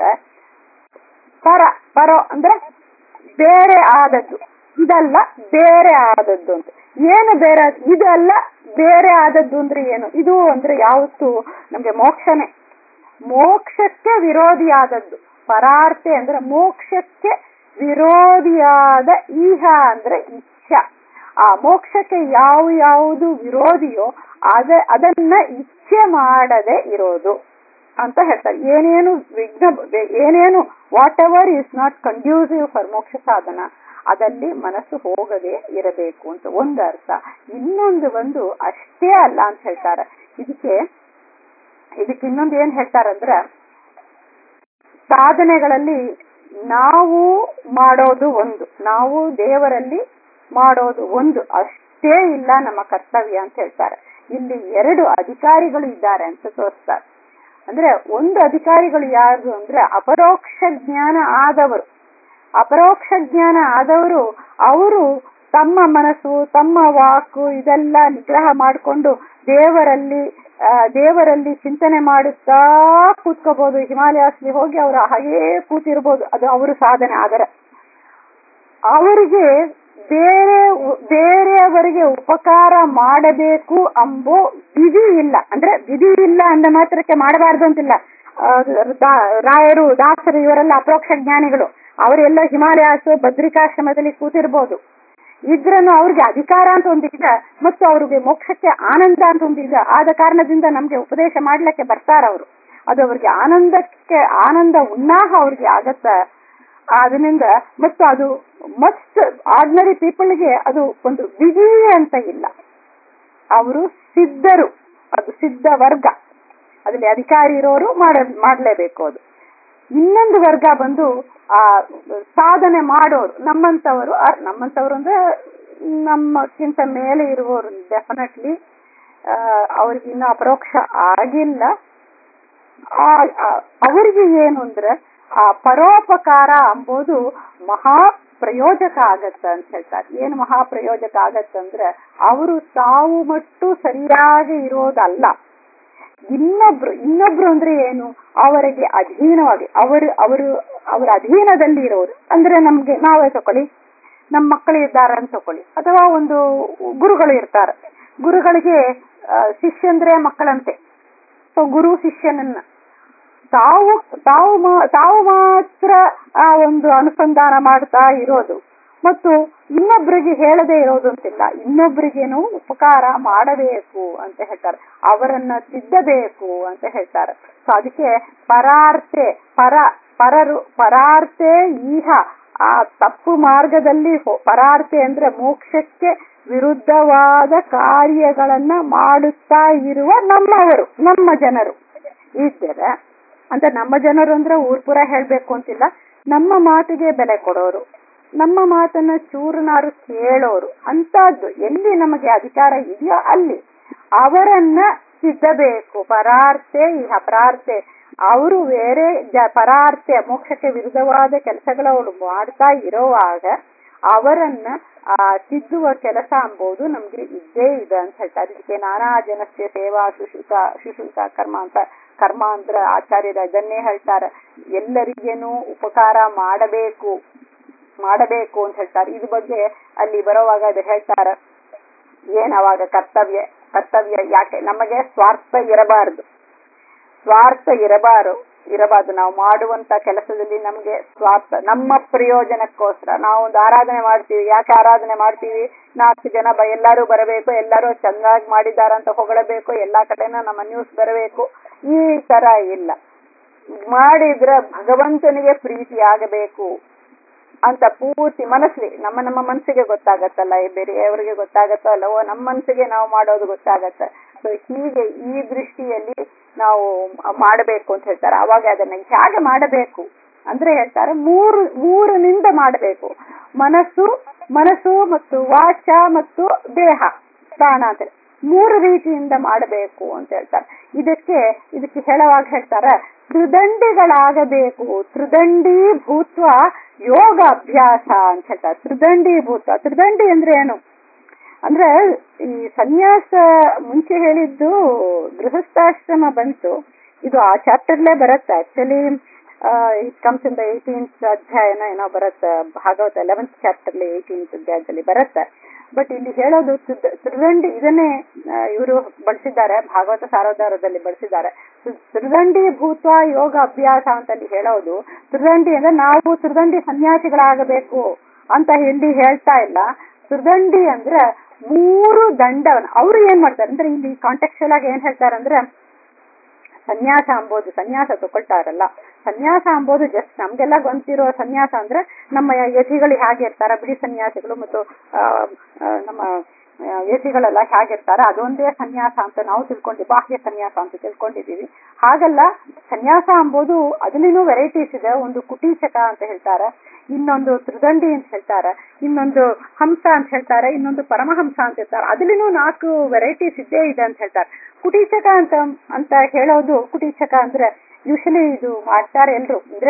ಪರ ಪರೋ ಅಂದ್ರೆ ಬೇರೆ ಆದದ್ದು ಇದಲ್ಲ ಬೇರೆ ಆದದ್ದು ಅಂತ ಏನು ಬೇರೆ ಆದ್- ಇದಲ್ಲ ಬೇರೆ ಆದದ್ದು ಅಂದ್ರೆ ಏನು ಇದು ಅಂದ್ರೆ ಯಾವತ್ತು ನಮ್ಗೆ ಮೋಕ್ಷನೇ ಮೋಕ್ಷಕ್ಕೆ ವಿರೋಧಿಯಾದದ್ದು ಪರಾರ್ತೆ ಅಂದ್ರೆ ಮೋಕ್ಷಕ್ಕೆ ವಿರೋಧಿಯಾದ ಈಹ ಅಂದ್ರೆ ಇಚ್ಛಾ ಆ ಮೋಕ್ಷಕ್ಕೆ ಯಾವ ಯಾವುದು ವಿರೋಧಿಯೋ ಅದ ಅದನ್ನ ಇಚ್ಛೆ ಮಾಡದೆ ಇರೋದು ಅಂತ ಹೇಳ್ತಾರೆ ಏನೇನು ವಿಘ್ನ ಏನೇನು whatever is not conducive for moksha sadhana ಅದಲ್ಲಿ ಮನಸ್ಸು ಹೋಗದೆ ಇರಬೇಕು ಅಂತ ಒಂದು ಅರ್ಥ ಇನ್ನೊಂದು ಒಂದು ಅಷ್ಟೇ ಅಲ್ಲ ಅಂತ ಹೇಳ್ತಾರೆ ಇದಕ್ಕೆ ಇದಕ್ಕೆ ಇನ್ನೊಂದು ಏನ್ ಹೇಳ್ತಾರಂದ್ರ ಸಾಧನೆಗಳಲ್ಲಿ ನಾವು ಮಾಡೋದು ಒಂದು ನಾವು ದೇವರಲ್ಲಿ ಮಾಡೋದು ಒಂದು ಅಷ್ಟೇ ಇಲ್ಲ ನಮ್ಮ ಕರ್ತವ್ಯ ಅಂತ ಹೇಳ್ತಾರೆ ಇಲ್ಲಿ ಎರಡು ಅಧಿಕಾರಿಗಳು ಇದ್ದಾರೆ ಅಂತ ತೋರಿಸ್ತಾರೆ ಅಂದ್ರೆ ಒಂದು ಅಧಿಕಾರಿಗಳು ಯಾರು ಅಂದ್ರೆ ಅಪರೋಕ್ಷ ಜ್ಞಾನ ಆದವರು ಅಪರೋಕ್ಷ ಜ್ಞಾನ ಆದವರು ಅವರು ತಮ್ಮ ಮನಸ್ಸು ತಮ್ಮ ವಾಕು ಇದೆಲ್ಲ ನಿಗ್ರಹ ಮಾಡಿಕೊಂಡು ದೇವರಲ್ಲಿ ಆ, ದೇವರಲ್ಲಿ ಚಿಂತನೆ ಮಾಡುತ್ತಾ ಕೂತ್ಕೋಬಹುದು ಹಿಮಾಲಯಾಸ್ಲಿ ಹೋಗಿ ಅವರು ಹಾಗೇ ಕೂತಿರ್ಬೋದು ಅದು ಅವರು ಸಾಧನೆ ಆದರೆ ಅವರಿಗೆ ಬೇರೆ ಬೇರೆಯವರಿಗೆ ಉಪಕಾರ ಮಾಡಬೇಕು ಅಂಬೋ ವಿಧಿ ಇಲ್ಲ ಅಂದ್ರೆ ವಿಧಿ ಇಲ್ಲ ಅಂದ ಮಾತ್ರಕ್ಕೆ ಮಾಡಬಾರ್ದು ಅಂತಿಲ್ಲ ಆ, ದಾ- ರಾಯರು ದಾಸರು ಇವರೆಲ್ಲ ಅಪರೋಕ್ಷ ಜ್ಞಾನಿಗಳು ಅವರೆಲ್ಲ ಹಿಮಾಲಯಾಸ್ ಬದ್ರಿಕಾಶ್ರಮದಲ್ಲಿ ಕೂತಿರ್ಬೋದು ಇದ್ರನ್ನು ಅವ್ರಿಗೆ ಅಧಿಕಾರ ಅಂತ ಒಂದಿದೆ ಮತ್ತು ಅವ್ರಿಗೆ ಮೋಕ್ಷಕ್ಕೆ ಆನಂದ ಅಂತ ಒಂದಿದೆ ಆದ ಕಾರಣದಿಂದ ನಮ್ಗೆ ಉಪದೇಶ ಮಾಡ್ಲಿಕ್ಕೆ ಬರ್ತಾರ ಅವರು ಅದು ಅವ್ರಿಗೆ ಆನಂದಕ್ಕೆ ಆನಂದ ಉನ್ನಾಹ ಅವ್ರಿಗೆ ಆಗತ್ತ ಅದರಿಂದ ಮತ್ತು ಅದು ಮಸ್ಟ್ ಆರ್ಡಿನರಿ ಪೀಪಲ್ಗೆ ಅದು ಒಂದು ವಿಧಿ ಅಂತ ಇಲ್ಲ ಅವರು ಸಿದ್ಧರು ಅದು ಸಿದ್ಧ ವರ್ಗ ಅದ್ರಲ್ಲಿ ಅಧಿಕಾರಿ ಇರೋರು ಮಾಡ ಮಾಡ್ಲೇಬೇಕು ಅದು ಇನ್ನೊಂದು ವರ್ಗ ಬಂದು ಆ ಸಾಧನೆ ಮಾಡೋರು ನಮ್ಮಂತವರು ಆ, ನಮ್ಮಂತವರು ಅಂದ್ರೆ ನಮ್ಮಕ್ಕಿಂತ ಮೇಲೆ ಇರುವವರು ಡೆಫಿನೆಟ್ಲಿ ಅವ್ರಿಗೆ ಇನ್ನೂ ಅಪರೋಕ್ಷ ಆಗಿಲ್ಲ ಆ ಆ- ಅವರಿಗೆ ಏನು ಅಂದ್ರೆ ಆ ಪರೋಪಕಾರ ಅಂಬೋದು ಮಹಾ ಪ್ರಯೋಜಕ ಆಗತ್ತ ಅಂತ ಹೇಳ್ತಾರೆ ಏನು ಮಹಾ ಪ್ರಯೋಜಕ ಆಗತ್ತಂದ್ರೆ ಅವರು ತಾವು ಮಟ್ಟು ಸರಿಯಾಗಿ ಇರೋದಲ್ಲ ಇನ್ನೊಬ್ರು ಇನ್ನೊಬ್ರು ಅಂದ್ರೆ ಏನು ಅವರಿಗೆ ಅಧೀನವಾಗಿ ಅವರು ಅವರು ಅವರ ಅಧೀನದಲ್ಲಿ ಇರೋರು ಅಂದ್ರೆ ನಮ್ಗೆ ನಾವೇ ತಕೊಳ್ಳಿ ನಮ್ಮ ಮಕ್ಕಳು ಇದ್ದಾರೆ ಅಂತ ತಕೊಳ್ಳಿ ಅಥವಾ ಒಂದು ಗುರುಗಳು ಇರ್ತಾರೆ ಗುರುಗಳಿಗೆ ಆ, ಶಿಷ್ಯಂದ್ರೆ ಮಕ್ಕಳಂತೆ ಸೊ ಗುರು ಶಿಷ್ಯನನ್ನ ತಾವು ತಾವು ಮಾ- ತಾವು ಮಾತ್ರ ಆ ಒಂದು ಅನುಸಂಧಾನ ಮಾಡ್ತಾ ಇರೋದು ಮತ್ತು ಇನ್ನೊಬ್ಬರಿಗೆ ಹೇಳದೇ ಇರೋದು ಅಂತಿಲ್ಲ ಇನ್ನೊಬ್ಬರಿಗೇನು ಉಪಕಾರ ಮಾಡಬೇಕು ಅಂತ ಹೇಳ್ತಾರೆ ಅವರನ್ನ ತಿದ್ದಬೇಕು ಅಂತ ಹೇಳ್ತಾರೆ ಸೊ ಅದಕ್ಕೆ ಪರಾರ್ತೆ ಪರ ಪರರು ಪರಾರ್ತೆ ಈಹ ಆ ತಪ್ಪು ಮಾರ್ಗದಲ್ಲಿ ಹೋ- ಪರಾರ್ತೆ ಅಂದ್ರೆ ಮೋಕ್ಷಕ್ಕೆ ವಿರುದ್ಧವಾದ ಕಾರ್ಯಗಳನ್ನ ಮಾಡುತ್ತಾ ಇರುವ ನಮ್ಮವರು ನಮ್ಮ ಜನರು ಇದ್ದಾರೆ ಅಂದ್ರೆ ನಮ್ಮ ಜನರು ಅಂದ್ರೆ ಊರ್ಪುರ ಹೇಳ್ಬೇಕು ಅಂತಿಲ್ಲ ನಮ್ಮ ಮಾತಿಗೆ ಬೆಲೆ ಕೊಡೋರು ನಮ್ಮ ಮಾತನ್ನ ಚೂರುನಾರು ಕೇಳೋರು ಅಂತದ್ದು ಎಲ್ಲಿ ನಮಗೆ ಅಧಿಕಾರ ಇದೆಯೋ ಅಲ್ಲಿ ಅವರನ್ನ ತಿದ್ದಬೇಕು ಪರಾರ್ತೆ ಇಹ ಪ್ರಾರ್ತೆ ಅವರು ಬೇರೆ ಜ ಪರಾರ್ತೆ ಮೋಕ್ಷಕ್ಕೆ ವಿರುದ್ಧವಾದ ಕೆಲಸಗಳ ಅವಳು ಮಾಡ್ತಾ ಇರೋವಾಗ ಅವರನ್ನ ಆ ತಿದ್ದುವ ಕೆಲಸ ಎಂಬುದು ನಮ್ಗೆ ಇದ್ದೇ ಇದೆ ಅಂತ ಹೇಳ್ತಾರೆ ಇದಕ್ಕೆ ನಾನಾ ಜನಸ್ಯ ಸೇವಾ ಶುಶ್ರೂಷ ಶುಶ್ರೂಷ ಕರ್ಮ ಅಂತ ಕರ್ಮ ಅಂದ್ರೆ ಆಚಾರ್ಯರ ಇದನ್ನೇ ಹೇಳ್ತಾರೆ ಎಲ್ಲರಿಗೇನು ಉಪಕಾರ ಮಾಡಬೇಕು ಮಾಡಬೇಕು ಅಂತ ಹೇಳ್ತಾರೆ ಇದ್ರ ಬಗ್ಗೆ ಅಲ್ಲಿ ಬರೋವಾಗ ಅದು ಹೇಳ್ತಾರೆ ಏನ್ ಅವಾಗ ಕರ್ತವ್ಯ ಕರ್ತವ್ಯ ಯಾಕೆ ನಮಗೆ ಸ್ವಾರ್ಥ ಇರಬಾರದು ಸ್ವಾರ್ಥ ಇರಬಾರು ಇರಬಾರದು ನಾವು ಮಾಡುವಂತ ಕೆಲಸದಲ್ಲಿ ನಮಗೆ ಸ್ವಾರ್ಥ ನಮ್ಮ ಪ್ರಯೋಜನಕ್ಕೋಸ್ಕರ ನಾವು ಒಂದು ಆರಾಧನೆ ಮಾಡ್ತೀವಿ ಯಾಕೆ ಆರಾಧನೆ ಮಾಡ್ತೀವಿ ನಾಲ್ಕು ಜನ ಬ ಎಲ್ಲರೂ ಬರಬೇಕು ಎಲ್ಲರೂ ಚೆನ್ನಾಗಿ ಮಾಡಿದಾರಂತ ಹೊಗಳಬೇಕು ಎಲ್ಲಾ ಕಡೆನೂ ನಮ್ಮ ನ್ಯೂಸ್ ಬರಬೇಕು ಈ ತರ ಇಲ್ಲ ಮಾಡಿದ್ರೆ ಭಗವಂತನಿಗೆ ಪ್ರೀತಿ ಆಗಬೇಕು ಅಂತ ಪೂರ್ತಿ ಮನಸ್ಸಿ ನಮ್ಮ ನಮ್ಮ ಮನಸ್ಸಿಗೆ ಗೊತ್ತಾಗತ್ತಲ್ಲ ಈ ಬೇರೆಯವರಿಗೆ ಗೊತ್ತಾಗತ್ತೋ ಅಲ್ಲವೋ ನಮ್ಮ ಮನಸ್ಸಿಗೆ ನಾವು ಮಾಡೋದು ಗೊತ್ತಾಗತ್ತೆ ಸೊ ಹೀಗೆ ಈ ದೃಷ್ಟಿಯಲ್ಲಿ ನಾವು ಮಾಡಬೇಕು ಅಂತ ಹೇಳ್ತಾರೆ ಅವಾಗ ಅದನ್ನ ಹೇಗೆ ಮಾಡಬೇಕು ಅಂದ್ರೆ ಹೇಳ್ತಾರೆ ಮೂರು ಮೂರನಿಂದ ಮಾಡಬೇಕು ಮನಸ್ಸು ಮನಸ್ಸು ಮತ್ತು ವಾಚ ಮತ್ತು ದೇಹ ಪ್ರಾಣ ಅಂತ ಮೂರು ರೀತಿಯಿಂದ ಮಾಡಬೇಕು ಅಂತ ಹೇಳ್ತಾರೆ ಇದಕ್ಕೆ ಇದಕ್ಕೆ ಹೇಳುವಾಗ ಹೇಳ್ತಾರೆ ತ್ರಿದಂಡಿಗಳಾಗಬೇಕು ತ್ರಿದಂಡಿ ಭೂತ್ವ ಯೋಗ ಅಭ್ಯಾಸ ಅಂತ ಹೇಳ್ತಾರೆ ತ್ರಿದಂಡಿ ಭೂತ್ವ ತ್ರಿದಂಡಿ ಅಂದ್ರೆ ಏನು ಅಂದ್ರೆ ಈ ಸನ್ಯಾಸ ಮುಂಚೆ ಹೇಳಿದ್ದು ಗೃಹಸ್ಥಾಶ್ರಮ ಬಂತು ಇದು ಆ ಚಾಪ್ಟರ್ಲೇ ಬರುತ್ತೆ actually it comes in the eighteenth ಅಧ್ಯಾಯನ ಏನೋ ಬರುತ್ತೆ ಭಾಗವತ ಲೆವೆಂತ್ ಚಾಪ್ಟರ್ಲಿ ಏಯ್ಟೀನ್ತ್ ಅಧ್ಯಾಯದಲ್ಲಿ ಬರುತ್ತೆ ಬಟ್ ಇಲ್ಲಿ ಹೇಳೋದು ತ್ರಿದ- ತ್ರಿದಂಡಿ ಇದನ್ನೇ ಇವರು ಬಳಸಿದ್ದಾರೆ ಭಾಗವತ ಸಾರೋದ್ಧಾರದಲ್ಲಿ ಬಳಸಿದ್ದಾರೆ ತ್ರಿ- ತ್ರಿದಂಡಿ ಭೂತ್ವ ಯೋಗ ಅಭ್ಯಾಸ ಅಂತ ಅಲ್ಲಿ ಹೇಳೋದು ತ್ರಿದಂಡಿ ಅಂದ್ರೆ ನಾವು ತ್ರಿದಂಡಿ ಸನ್ಯಾಸಿಗಳಾಗಬೇಕು ಅಂತ ಇಲ್ಲಿ ಹೇಳ್ತಾ ಇಲ್ಲ ತ್ರಿದಂಡಿ ಅಂದ್ರೆ ಮೂರು ದಂಡವನ್ನ ಅವರು ಏನ್ ಮಾಡ್ತಾರೆ ಅಂದ್ರೆ ಇಲ್ಲಿ ಕಾಂಟೆಕ್ಚುಯಲ್ ಆಗಿ ಏನ್ ಹೇಳ್ತಾರೆ ಅಂದ್ರೆ ಸನ್ಯಾಸ ಅಂಬೋದು ಸನ್ಯಾಸ ತಗೊಳ್ತಾರಲ್ಲ ಸನ್ಯಾಸ ಅಂಬೋದು ಜಸ್ಟ್ ನಮ್ಗೆಲ್ಲ ಗೊತ್ತಿರೋ ಸನ್ಯಾಸ ಅಂದ್ರೆ ನಮ್ಮ ಯತಿಗಳು ಹೇಗಿರ್ತಾರ ಬಿಡಿ ಸನ್ಯಾಸಿಗಳು ಮತ್ತು ಆ, ಆ, ನಮ್ಮ ಆ, ಯತಿಗಳೆಲ್ಲ ಹೇಗಿರ್ತಾರ ಅದೊಂದೇ ಸನ್ಯಾಸ ಅಂತ ನಾವು ತಿಳ್ಕೊಂಡಿವಿ ಬಾಹ್ಯ ಸನ್ಯಾಸ ಅಂತ ತಿಳ್ಕೊಂಡಿದೀವಿ ಹಾಗಲ್ಲ ಸನ್ಯಾಸ ಅಂಬೋದು ಅದರಲ್ಲಿನೂ ವೆರೈಟೀಸ್ ಇದೆ ಒಂದು ಕುಟೀಚಕ ಅಂತ ಹೇಳ್ತಾರೆ ಇನ್ನೊಂದು ತ್ರಿದಂಡಿ ಅಂತ ಹೇಳ್ತಾರೆ ಇನ್ನೊಂದು ಹಂಸ ಅಂತ ಹೇಳ್ತಾರೆ ಇನ್ನೊಂದು ಪರಮಹಂಸ ಅಂತ ಹೇಳ್ತಾರೆ ಅದರಲ್ಲಿನೂ ನಾಲ್ಕು ವೆರೈಟೀಸ್ ಇದ್ದೇ ಇದೆ ಅಂತ ಹೇಳ್ತಾರೆ ಕುಟೀಚಕ ಅಂತ ಅಂತ ಹೇಳೋದು ಕುಟೀಚಕ ಅಂದ್ರೆ ಯೂಶಲಿ ಇದು ಮಾಡ್ತಾರೆ ಎಲ್ರು ಅಂದ್ರೆ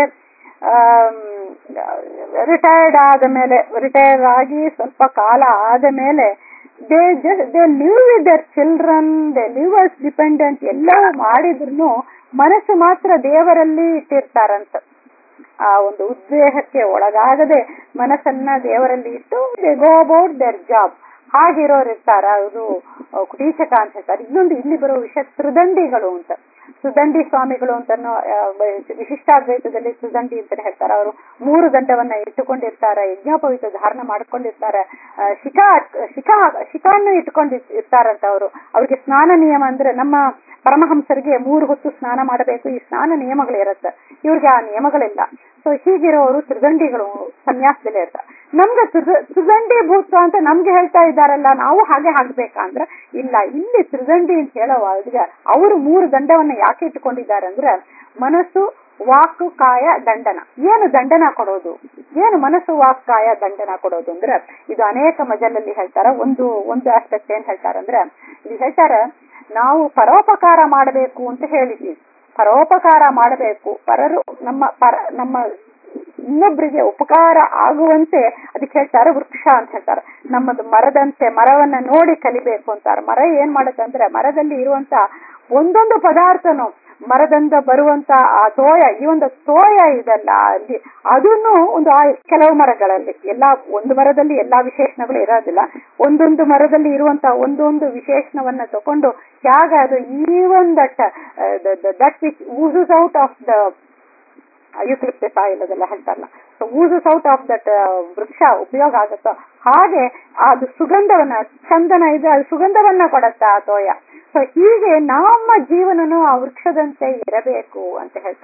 ರಿಟೈರ್ಡ್ ಆದ ಮೇಲೆ ರಿಟೈರ್ ಆಗಿ ಸ್ವಲ್ಪ ಕಾಲ ಆದ ಮೇಲೆ they just they live with their children they live as dependent ಎಲ್ಲವೂ ಮಾಡಿದ್ರು ಮನಸ್ಸು ಮಾತ್ರ ದೇವರಲ್ಲಿ ಇಟ್ಟಿರ್ತಾರಂತ ಆ ಒಂದು ಉದ್ವೇಗಕ್ಕೆ ಒಳಗಾಗದೆ ಮನಸ್ಸನ್ನ ದೇವರಲ್ಲಿ ಇಟ್ಟು they go about their job ಹಾಗಿರೋರು ಇರ್ತಾರ ಅದು ಆ, ಕುಟೀಚಕ ಅಂತ ಹೇಳ್ತಾರೆ ಇನ್ನೊಂದು ಇಲ್ಲಿ ಬರೋ ವಿಷಯ ತ್ರಿದಂಡಿಗಳು ಅಂತ ಸುದಂಡಿ ಸ್ವಾಮಿಗಳು ಅಂತ ವಿಶಿಷ್ಟಾದ್ವೈತದಲ್ಲಿ ಸುದಂಡಿ ಅಂತ ಹೇಳ್ತಾರೆ ಅವರು ಮೂರು ದಂಡವನ್ನ ಇಟ್ಟುಕೊಂಡಿರ್ತಾರೆ ಯಜ್ಞೋಪವಿತ ಧಾರಣ ಮಾಡ್ಕೊಂಡಿರ್ತಾರೆ ಆ, ಶಿಖಾ ಶಿಖಾ ಶಿಖಾನ್ನು ಇಟ್ಕೊಂಡು ಇರ್ತಾರಂತ ಅವರು ಅವ್ರಿಗೆ ಸ್ನಾನ ನಿಯಮ ಅಂದ್ರೆ ನಮ್ಮ ಪರಮಹಂಸರಿಗೆ ಮೂರು ಹೊತ್ತು ಸ್ನಾನ ಮಾಡಬೇಕು ಈ ಸ್ನಾನ ನಿಯಮಗಳು ಇರುತ್ತೆ ಇವ್ರಿಗೆ ಆ ನಿಯಮಗಳಿಲ್ಲ ಸೊ ಹೀಗಿರೋರು ತ್ರಿದಂಡಿಗಳು ಸನ್ಯಾಸದಲ್ಲೇ ಇರ್ತಾರೆ ನಮ್ಗೆ ತ್ರಿದ- ತ್ರಿದಂಡಿ ಭೂತ್ವ ಅಂತ ನಮ್ಗೆ ಹೇಳ್ತಾ ಇದ್ದಾರಲ್ಲ ನಾವು ಹಾಗೆ ಆಗ್ಬೇಕಾ ಅಂದ್ರೆ ಇಲ್ಲ ಇಲ್ಲಿ ತ್ರಿದಂಡಿ ಅಂತ ಹೇಳೋವಾಗ ಅವರು ಮೂರು ದಂಡವನ್ನ ಯಾಕೆ ಇಟ್ಟುಕೊಂಡಿದ್ದಾರೆ ಅಂದ್ರೆ ಮನಸ್ಸು ವಾಕು ಕಾಯ ದಂಡನ ಏನು ದಂಡನ ಕೊಡೋದು ಏನು ಮನಸ್ಸು ವಾಕ್ ಕಾಯ ದಂಡನ ಕೊಡೋದು ಅಂದ್ರೆ ಇದು ಅನೇಕ ಮಜಲಲ್ಲಿ ಹೇಳ್ತಾರ ಒಂದು ಒಂದು ಆಸ್ಪೆಕ್ಟ್ ಏನ್ ಹೇಳ್ತಾರಂದ್ರೆ ಇಲ್ಲಿ ಹೇಳ್ತಾರೆ ನಾವು ಪರೋಪಕಾರ ಮಾಡಬೇಕು ಅಂತ ಹೇಳಿದ್ದೀವಿ ಪರೋಪಕಾರ ಮಾಡಬೇಕು ಪರರು ನಮ್ಮ ಪರ ನಮ್ಮ ಇನ್ನೊಬ್ಬರಿಗೆ ಉಪಕಾರ ಆಗುವಂತೆ ಅದಕ್ಕೆ ಹೇಳ್ತಾರೆ ವೃಕ್ಷ ಅಂತ ಹೇಳ್ತಾರೆ ನಮ್ಮದು ಮರದಂತೆ ಮರವನ್ನ ನೋಡಿ ಕಲಿಬೇಕು ಅಂತಾರೆ ಮರ ಏನ್ ಮಾಡುತ್ತೆ ಅಂದ್ರೆ ಮರದಲ್ಲಿ ಇರುವಂತ ಒಂದೊಂದು ಪದಾರ್ಥನು ಮರದಿಂದ ಬರುವಂತ ಆ ತೋಯ ಈ ಒಂದು ತೋಯ ಇದಲ್ಲ ಅಲ್ಲಿ ಅದನ್ನು ಒಂದು ಆ ಕೆಲವು ಮರಗಳಲ್ಲಿ ಎಲ್ಲಾ ಒಂದು ಮರದಲ್ಲಿ ಎಲ್ಲಾ ವಿಶೇಷಣಗಳು ಇರೋದಿಲ್ಲ ಒಂದೊಂದು ಮರದಲ್ಲಿ ಇರುವಂತ ಒಂದೊಂದು ವಿಶೇಷಣವನ್ನ ತಕೊಂಡು ಹೇಗ ಅದು even that that which uses out of the eucalyptus oil ಅದೆಲ್ಲ ಹೇಳ್ತಾರಲ್ಲ so uses out of that ವೃಕ್ಷ ಉಪಯೋಗ ಆಗುತ್ತೋ ಹಾಗೆ ಅದು ಸುಗಂಧವನ್ನ ಚಂದನ ಇದೆ ಅದು ಸುಗಂಧವನ್ನ ಕೊಡತ್ತ ಆ ತೋಯ ಸೊ ಹೀಗೆ ನಮ್ಮ ಜೀವನನು ಆ ವೃಕ್ಷದಂತೆ ಇರಬೇಕು ಅಂತ ಹೇಳ್ತಾರೆ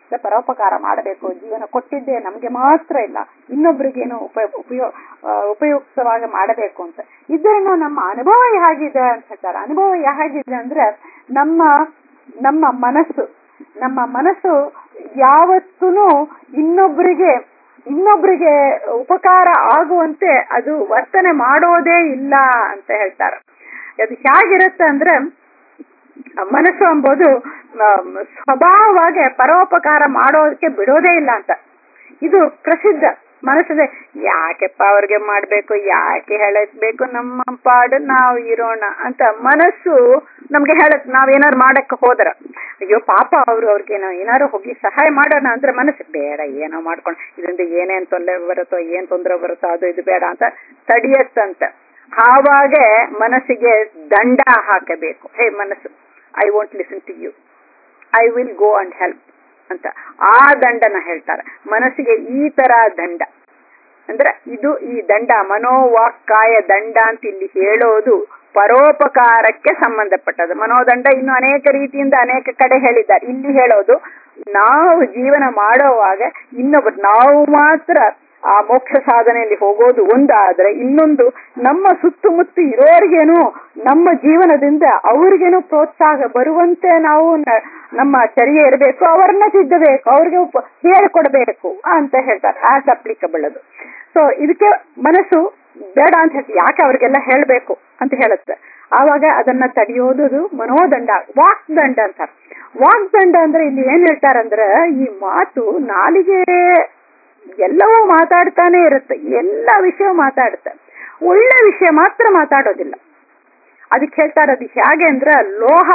ಪರೋಪಕಾರ ಮಾಡಬೇಕು ಜೀವನ ಕೊಟ್ಟಿದ್ದೇ ನಮ್ಗೆ ಮಾತ್ರ ಇಲ್ಲ ಇನ್ನೊಬ್ರಿಗೇನು ಉಪಯೋಗ ಉಪಯೋಗ ಉಪಯುಕ್ತವಾಗಿ ಮಾಡಬೇಕು ಅಂತ ಇದನ್ನು ನಮ್ಮ ಅನುಭವ ಹೇಗಿದೆ ಅಂತ ಹೇಳ್ತಾರೆ ಅನುಭವ ಹೇಗಿದೆ ಅಂದ್ರೆ ನಮ್ಮ ನಮ್ಮ ಮನಸ್ಸು ನಮ್ಮ ಮನಸ್ಸು ಯಾವತ್ತೂ ಇನ್ನೊಬ್ಬರಿಗೆ ಇನ್ನೊಬ್ಬರಿಗೆ ಉಪಕಾರ ಆಗುವಂತೆ ಅದು ವರ್ತನೆ ಮಾಡೋದೇ ಇಲ್ಲ ಅಂತ ಹೇಳ್ತಾರೆ ಅದು ಹೇಗಿರುತ್ತೆ ಅಂದ್ರೆ ಮನಸ್ಸು ಎಂಬುದು ಸ್ವಭಾವವಾಗಿ ಪರೋಪಕಾರ ಮಾಡೋದಕ್ಕೆ ಬಿಡೋದೇ ಇಲ್ಲ ಅಂತ ಇದು ಪ್ರಸಿದ್ಧ ಮನಸ್ಸದೆ ಯಾಕೆಪ್ಪ ಅವ್ರಿಗೆ ಮಾಡ್ಬೇಕು ಯಾಕೆ ಹೇಳಬೇಕು ನಮ್ಮ ಪಾಡು ನಾವು ಇರೋಣ ಅಂತ ಮನಸ್ಸು ನಮ್ಗೆ ಹೇಳತ್ ನಾವ್ ಏನಾರು ಮಾಡಕ್ ಹೋದ್ರ ಅಯ್ಯೋ ಪಾಪ ಅವ್ರು ಅವ್ರಿಗೇನೋ ಏನಾರು ಹೋಗಿ ಸಹಾಯ ಮಾಡೋಣ ಅಂದ್ರೆ ಮನಸ್ಸು ಬೇಡ ಏನೋ ಮಾಡ್ಕೊಂಡು ಇದರಿಂದ ಏನೇನ್ ತೊಂದರೆ ಬರುತ್ತೋ ಏನ್ ತೊಂದರೆ ಬರುತ್ತೋ ಅದು ಇದು ಬೇಡ ಅಂತ ತಡಿಯತ್ತಂತ ಆವಾಗ ಮನಸ್ಸಿಗೆ ದಂಡ ಹಾಕಬೇಕು ಹೇ ಮನಸ್ಸು I want listen to you I will go and help ಅಂತ ಆ ದಂಡನ ಹೇಳ್ತಾರೆ ಮನಸ್ಸಿಗೆ ಈ ತರ ದಂಡ ಅಂದ್ರೆ ಇದು ಈ ದಂಡ ಮನೋವಾಕ್ಕಾಯ ದಂಡ ಅಂತ ಇಲ್ಲಿ ಹೇಳೋದು ಪರೋಪಕಾರಕ್ಕೆ ಸಂಬಂಧಪಟ್ಟದ್ದು ಮನೋದಂಡ ಇನ್ನು ಅನೇಕ ರೀತಿಯಿಂದ ಅನೇಕ ಕಡೆ ಹೇಳಿದ್ದಾರೆ ಇಲ್ಲಿ ಹೇಳೋದು ನಾವು ಜೀವನ ಮಾಡೋವಾಗ ಇನ್ನೊಬ್ಬರು ನಾವು ಮಾತ್ರ ಆ ಮೋಕ್ಷ ಸಾಧನೆಯಲ್ಲಿ ಹೋಗೋದು ಒಂದಾದ್ರೆ ಇನ್ನೊಂದು ನಮ್ಮ ಸುತ್ತಮುತ್ತ ಇರೋರಿಗೇನು ನಮ್ಮ ಜೀವನದಿಂದ ಅವ್ರಿಗೇನು ಪ್ರೋತ್ಸಾಹ ಬರುವಂತೆ ನಾವು ನಮ್ಮ ಚರ್ಯ ಇರಬೇಕು ಅವರನ್ನ ತಿದ್ದಬೇಕು ಅವ್ರಿಗೆ ಉಪ ಹೇಳಿಕೊಡ್ಬೇಕು ಅಂತ ಹೇಳ್ತಾರೆ ಆಸ್ ಅಪ್ಲಿಕಬಲ್ ಅದು ಸೊ ಇದಕ್ಕೆ ಮನಸ್ಸು ಬೇಡ ಅಂತ ಹೇಳ್ತೀವಿ ಯಾಕೆ ಅವ್ರಿಗೆಲ್ಲ ಹೇಳ್ಬೇಕು ಅಂತ ಹೇಳುತ್ತೆ ಆವಾಗ ಅದನ್ನ ತಡೆಯೋದು ಮನೋದಂಡ ವಾಕ್ ದಂಡ ಅಂತಾರೆ ವಾಕ್ ದಂಡ ಅಂದ್ರೆ ಇಲ್ಲಿ ಏನ್ ಹೇಳ್ತಾರಂದ್ರೆ ಈ ಮಾತು ನಾಲಿಗೆ ಎಲ್ಲವೂ ಮಾತಾಡ್ತಾನೆ ಇರುತ್ತೆ ಎಲ್ಲ ವಿಷಯ ಮಾತಾಡುತ್ತೆ ಒಳ್ಳೆ ವಿಷಯ ಮಾತ್ರ ಮಾತಾಡೋದಿಲ್ಲ ಅದಕ್ಕೆ ಹೇಳ್ತಾರೆ ಅದು ಹೇಗೆ ಅಂದ್ರೆ ಲೋಹ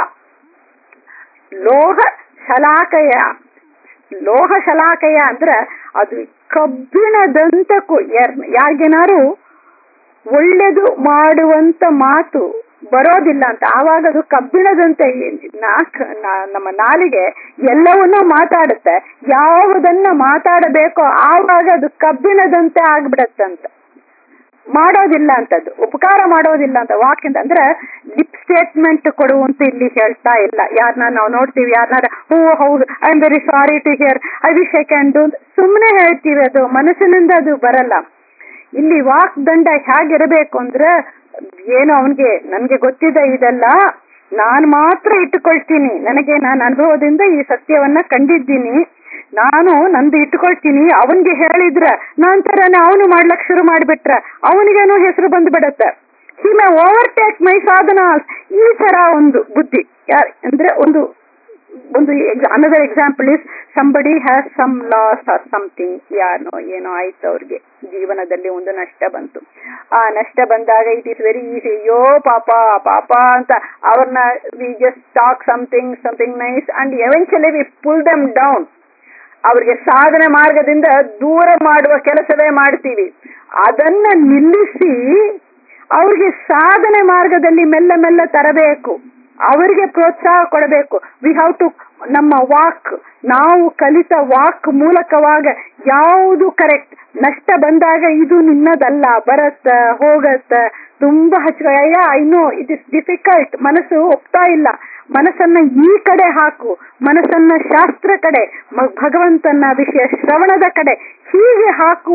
ಲೋಹ ಶಲಾಕಯ ಲೋಹ ಶಲಾಕಯ ಅಂದ್ರೆ ಅದು ಕಬ್ಬಿಣದಂತಕ್ಕೂ ಯಾರಿಗೇನಾರು ಒಳ್ಳೇದು ಮಾಡುವಂತ ಮಾತು ಬರೋದಿಲ್ಲ ಅಂತ ಆವಾಗ ಅದು ಕಬ್ಬಿಣದಂತೆ ನಾಕ್ ನಮ್ಮ ನಾಲಿಗೆ ಎಲ್ಲವನ್ನೂ ಮಾತಾಡುತ್ತೆ ಯಾವುದನ್ನ ಮಾತಾಡಬೇಕೋ ಆವಾಗ ಅದು ಕಬ್ಬಿಣದಂತೆ ಆಗ್ಬಿಡತ್ತಂತ ಮಾಡೋದಿಲ್ಲ ಅಂತದ್ದು ಉಪಕಾರ ಮಾಡೋದಿಲ್ಲ ಅಂತ ವಾಕ್ಯಂತ ಅಂದ್ರೆ ಲಿಪ್ ಸ್ಟೇಟ್ಮೆಂಟ್ ಕೊಡುವಂತ ಇಲ್ಲಿ ಹೇಳ್ತಾ ಇಲ್ಲ ಯಾರನ್ನ ನಾವು ನೋಡ್ತೀವಿ ಯಾರನ್ನಾರ ಹೂ ಹೌದು I am very sorry to hear I wish I can do ಸುಮ್ಮನೆ ಹೇಳ್ತೀವಿ ಅದು ಮನಸ್ಸಿನಿಂದ ಅದು ಬರಲ್ಲ ಇಲ್ಲಿ ವಾಕ್ ದಂಡ ಹೇಗಿರಬೇಕು ಅಂದ್ರೆ ಏನು ಅವನ್ಗೆ ನನ್ಗೆ ಗೊತ್ತಿದೆ ಇದೆಲ್ಲ ನಾನ್ ಮಾತ್ರ ಇಟ್ಟುಕೊಳ್ತೀನಿ ನನಗೆ ನಾನು ಅನುಭವದಿಂದ ಈ ಸತ್ಯವನ್ನ ಕಂಡಿದ್ದೀನಿ ನಾನು ನಂದು ಇಟ್ಕೊಳ್ತೀನಿ ಅವನ್ಗೆ ಹೇಳಿದ್ರ ನಂತರ ಅವನು ಮಾಡ್ಲಕ್ ಶುರು ಮಾಡ್ಬಿಟ್ರ ಅವನಿಗೇನೋ ಹೆಸರು ಬಂದ್ಬಿಡತ್ತೆ ಹಿ ಮೇ ಓವರ್ಟೇಕ್ ಮೈ ಸಾಧನ ಈ ತರ ಒಂದು ಬುದ್ಧಿ ಯಾರ್ ಅಂದ್ರೆ ಒಂದು ಒಂದು another example is somebody has some loss or something ಯಾನೋ ಏನೋ ಆಯ್ತು ಅವ್ರಿಗೆ ಜೀವನದಲ್ಲಿ ಒಂದು ನಷ್ಟ ಬಂತು ಆ ನಷ್ಟ ಬಂದಾಗ ಇಟ್ ಈಸ್ ವೆರಿ ಈಸಿ ಅಯ್ಯೋ ಪಾಪ ಪಾಪ ಅಂತ ಅವ್ರನ್ನ we just talk something something nice and eventually we pull them down ಅವ್ರಿಗೆ ಸಾಧನೆ ಮಾರ್ಗದಿಂದ ದೂರ ಮಾಡುವ ಕೆಲಸವೇ ಮಾಡ್ತೀವಿ ಅದನ್ನ ನಿಲ್ಲಿಸಿ ಅವ್ರಿಗೆ ಸಾಧನೆ ಮಾರ್ಗದಲ್ಲಿ ಮೆಲ್ಲ ಮೆಲ್ಲ ತರಬೇಕು ಅವರಿಗೆ ಪ್ರೋತ್ಸಾಹ ಕೊಡಬೇಕು ವಿ ಹ್ಯಾವ್ ಟು ನಮ್ಮ ವಾಕ್ ನಾವು ಕಲಿತ ವಾಕ್ ಮೂಲಕವಾಗ ಯಾವುದು ಕರೆಕ್ಟ್ ನಷ್ಟ ಬಂದಾಗ ಇದು ನಿನ್ನದಲ್ಲ ಬರತ್ತ ಹೋಗತ್ತ ತುಂಬಾ ಹಚ್ಚ I know it is difficult ಮನಸ್ಸು ಒಪ್ತಾ ಇಲ್ಲ ಮನಸ್ಸನ್ನ ಈ ಕಡೆ ಹಾಕು ಮನಸ್ಸನ್ನ ಶಾಸ್ತ್ರ ಕಡೆ ಭಗವಂತನ ವಿಷಯ ಶ್ರವಣದ ಕಡೆ ಹೀಗೆ ಹಾಕು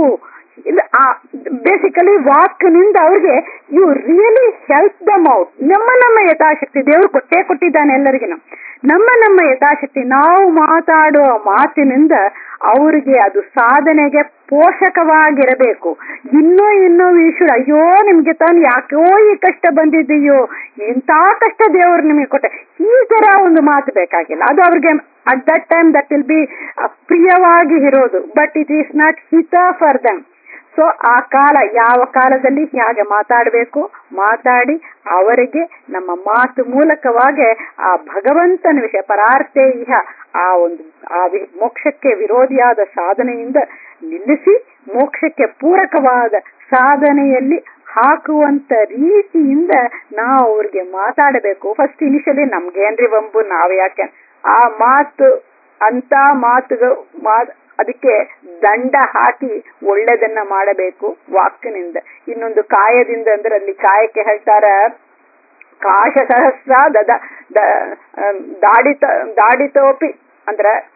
ಬೇಸಿಕಲಿ ವಾಕ್ನಿಂದ ಅವ್ರಿಗೆ you really help them out ನಮ್ಮ ನಮ್ಮ ಯಥಾಶಕ್ತಿ ದೇವರು ಕೊಟ್ಟೇ ಕೊಟ್ಟಿದ್ದಾನೆ ಎಲ್ಲರಿಗೂ ನಮ್ಮ ನಮ್ಮ ಯಥಾಶಕ್ತಿ ನಾವು ಮಾತಾಡುವ ಮಾತಿನಿಂದ ಅವರಿಗೆ ಅದು ಸಾಧನೆಗೆ ಪೋಷಕವಾಗಿರಬೇಕು ಇನ್ನೂ ಇನ್ನೂ ಈಶ್ವರ ಅಯ್ಯೋ ನಿಮ್ಗೆ ತಾನು ಯಾಕೋ ಈ ಕಷ್ಟ ಬಂದಿದೆಯೋ ಎಂತ ಕಷ್ಟ ದೇವರು ನಿಮಗೆ ಕೊಟ್ಟ ಈ ತರ ಒಂದು ಮಾತು ಬೇಕಾಗಿಲ್ಲ ಅದು ಅವ್ರಿಗೆ at that time that will be ಪ್ರಿಯವಾಗಿ ಇರೋದು ಬಟ್ ಇಟ್ ಈಸ್ ನಾಟ್ ಹಿತ ಫಾರ್ ದಮ್ ಸೊ ಆ ಕಾಲ ಯಾವ ಕಾಲದಲ್ಲಿ ಹೇಗೆ ಮಾತಾಡಬೇಕು ಮಾತಾಡಿ ಅವರಿಗೆ ನಮ್ಮ ಮಾತು ಮೂಲಕವಾಗಿ ಆ ಭಗವಂತನ ವಿಷಯ ಪರಾರ್ಥೆ ಇಹ ಆ ಒಂದು ಆ ಮೋಕ್ಷಕ್ಕೆ ವಿರೋಧಿಯಾದ ಸಾಧನೆಯಿಂದ ನಿಲ್ಲಿಸಿ ಮೋಕ್ಷಕ್ಕೆ ಪೂರಕವಾದ ಸಾಧನೆಯಲ್ಲಿ ಹಾಕುವಂತ ರೀತಿಯಿಂದ ನಾವು ಅವ್ರಿಗೆ ಮಾತಾಡಬೇಕು ಫಸ್ಟ್ ಇನಿಷಿಯಲಿ ನಮ್ಗೇನ್ರಿ ಬಂಬು ನಾವ್ ಯಾಕೆ ಆ ಮಾತು ಅಂತ ಮಾತುಗಳು ಮಾತ್ ಅದಕ್ಕೆ ದಂಡ ಹಾಕಿ ಒಳ್ಳೆದನ್ನ ಮಾಡಬೇಕು ವಾಕ್ನಿಂದ ಇನ್ನೊಂದು ಕಾಯದಿಂದ ಅಂದ್ರೆ ಅಲ್ಲಿ ಕಾಯಕ್ಕೆ ಹೇಳ್ತಾರ ಕಾಶ ಸಹಸ್ರ ದದ ದಾಡಿತ ದಾಡಿತೋಪಿ ಅಂದ್ರ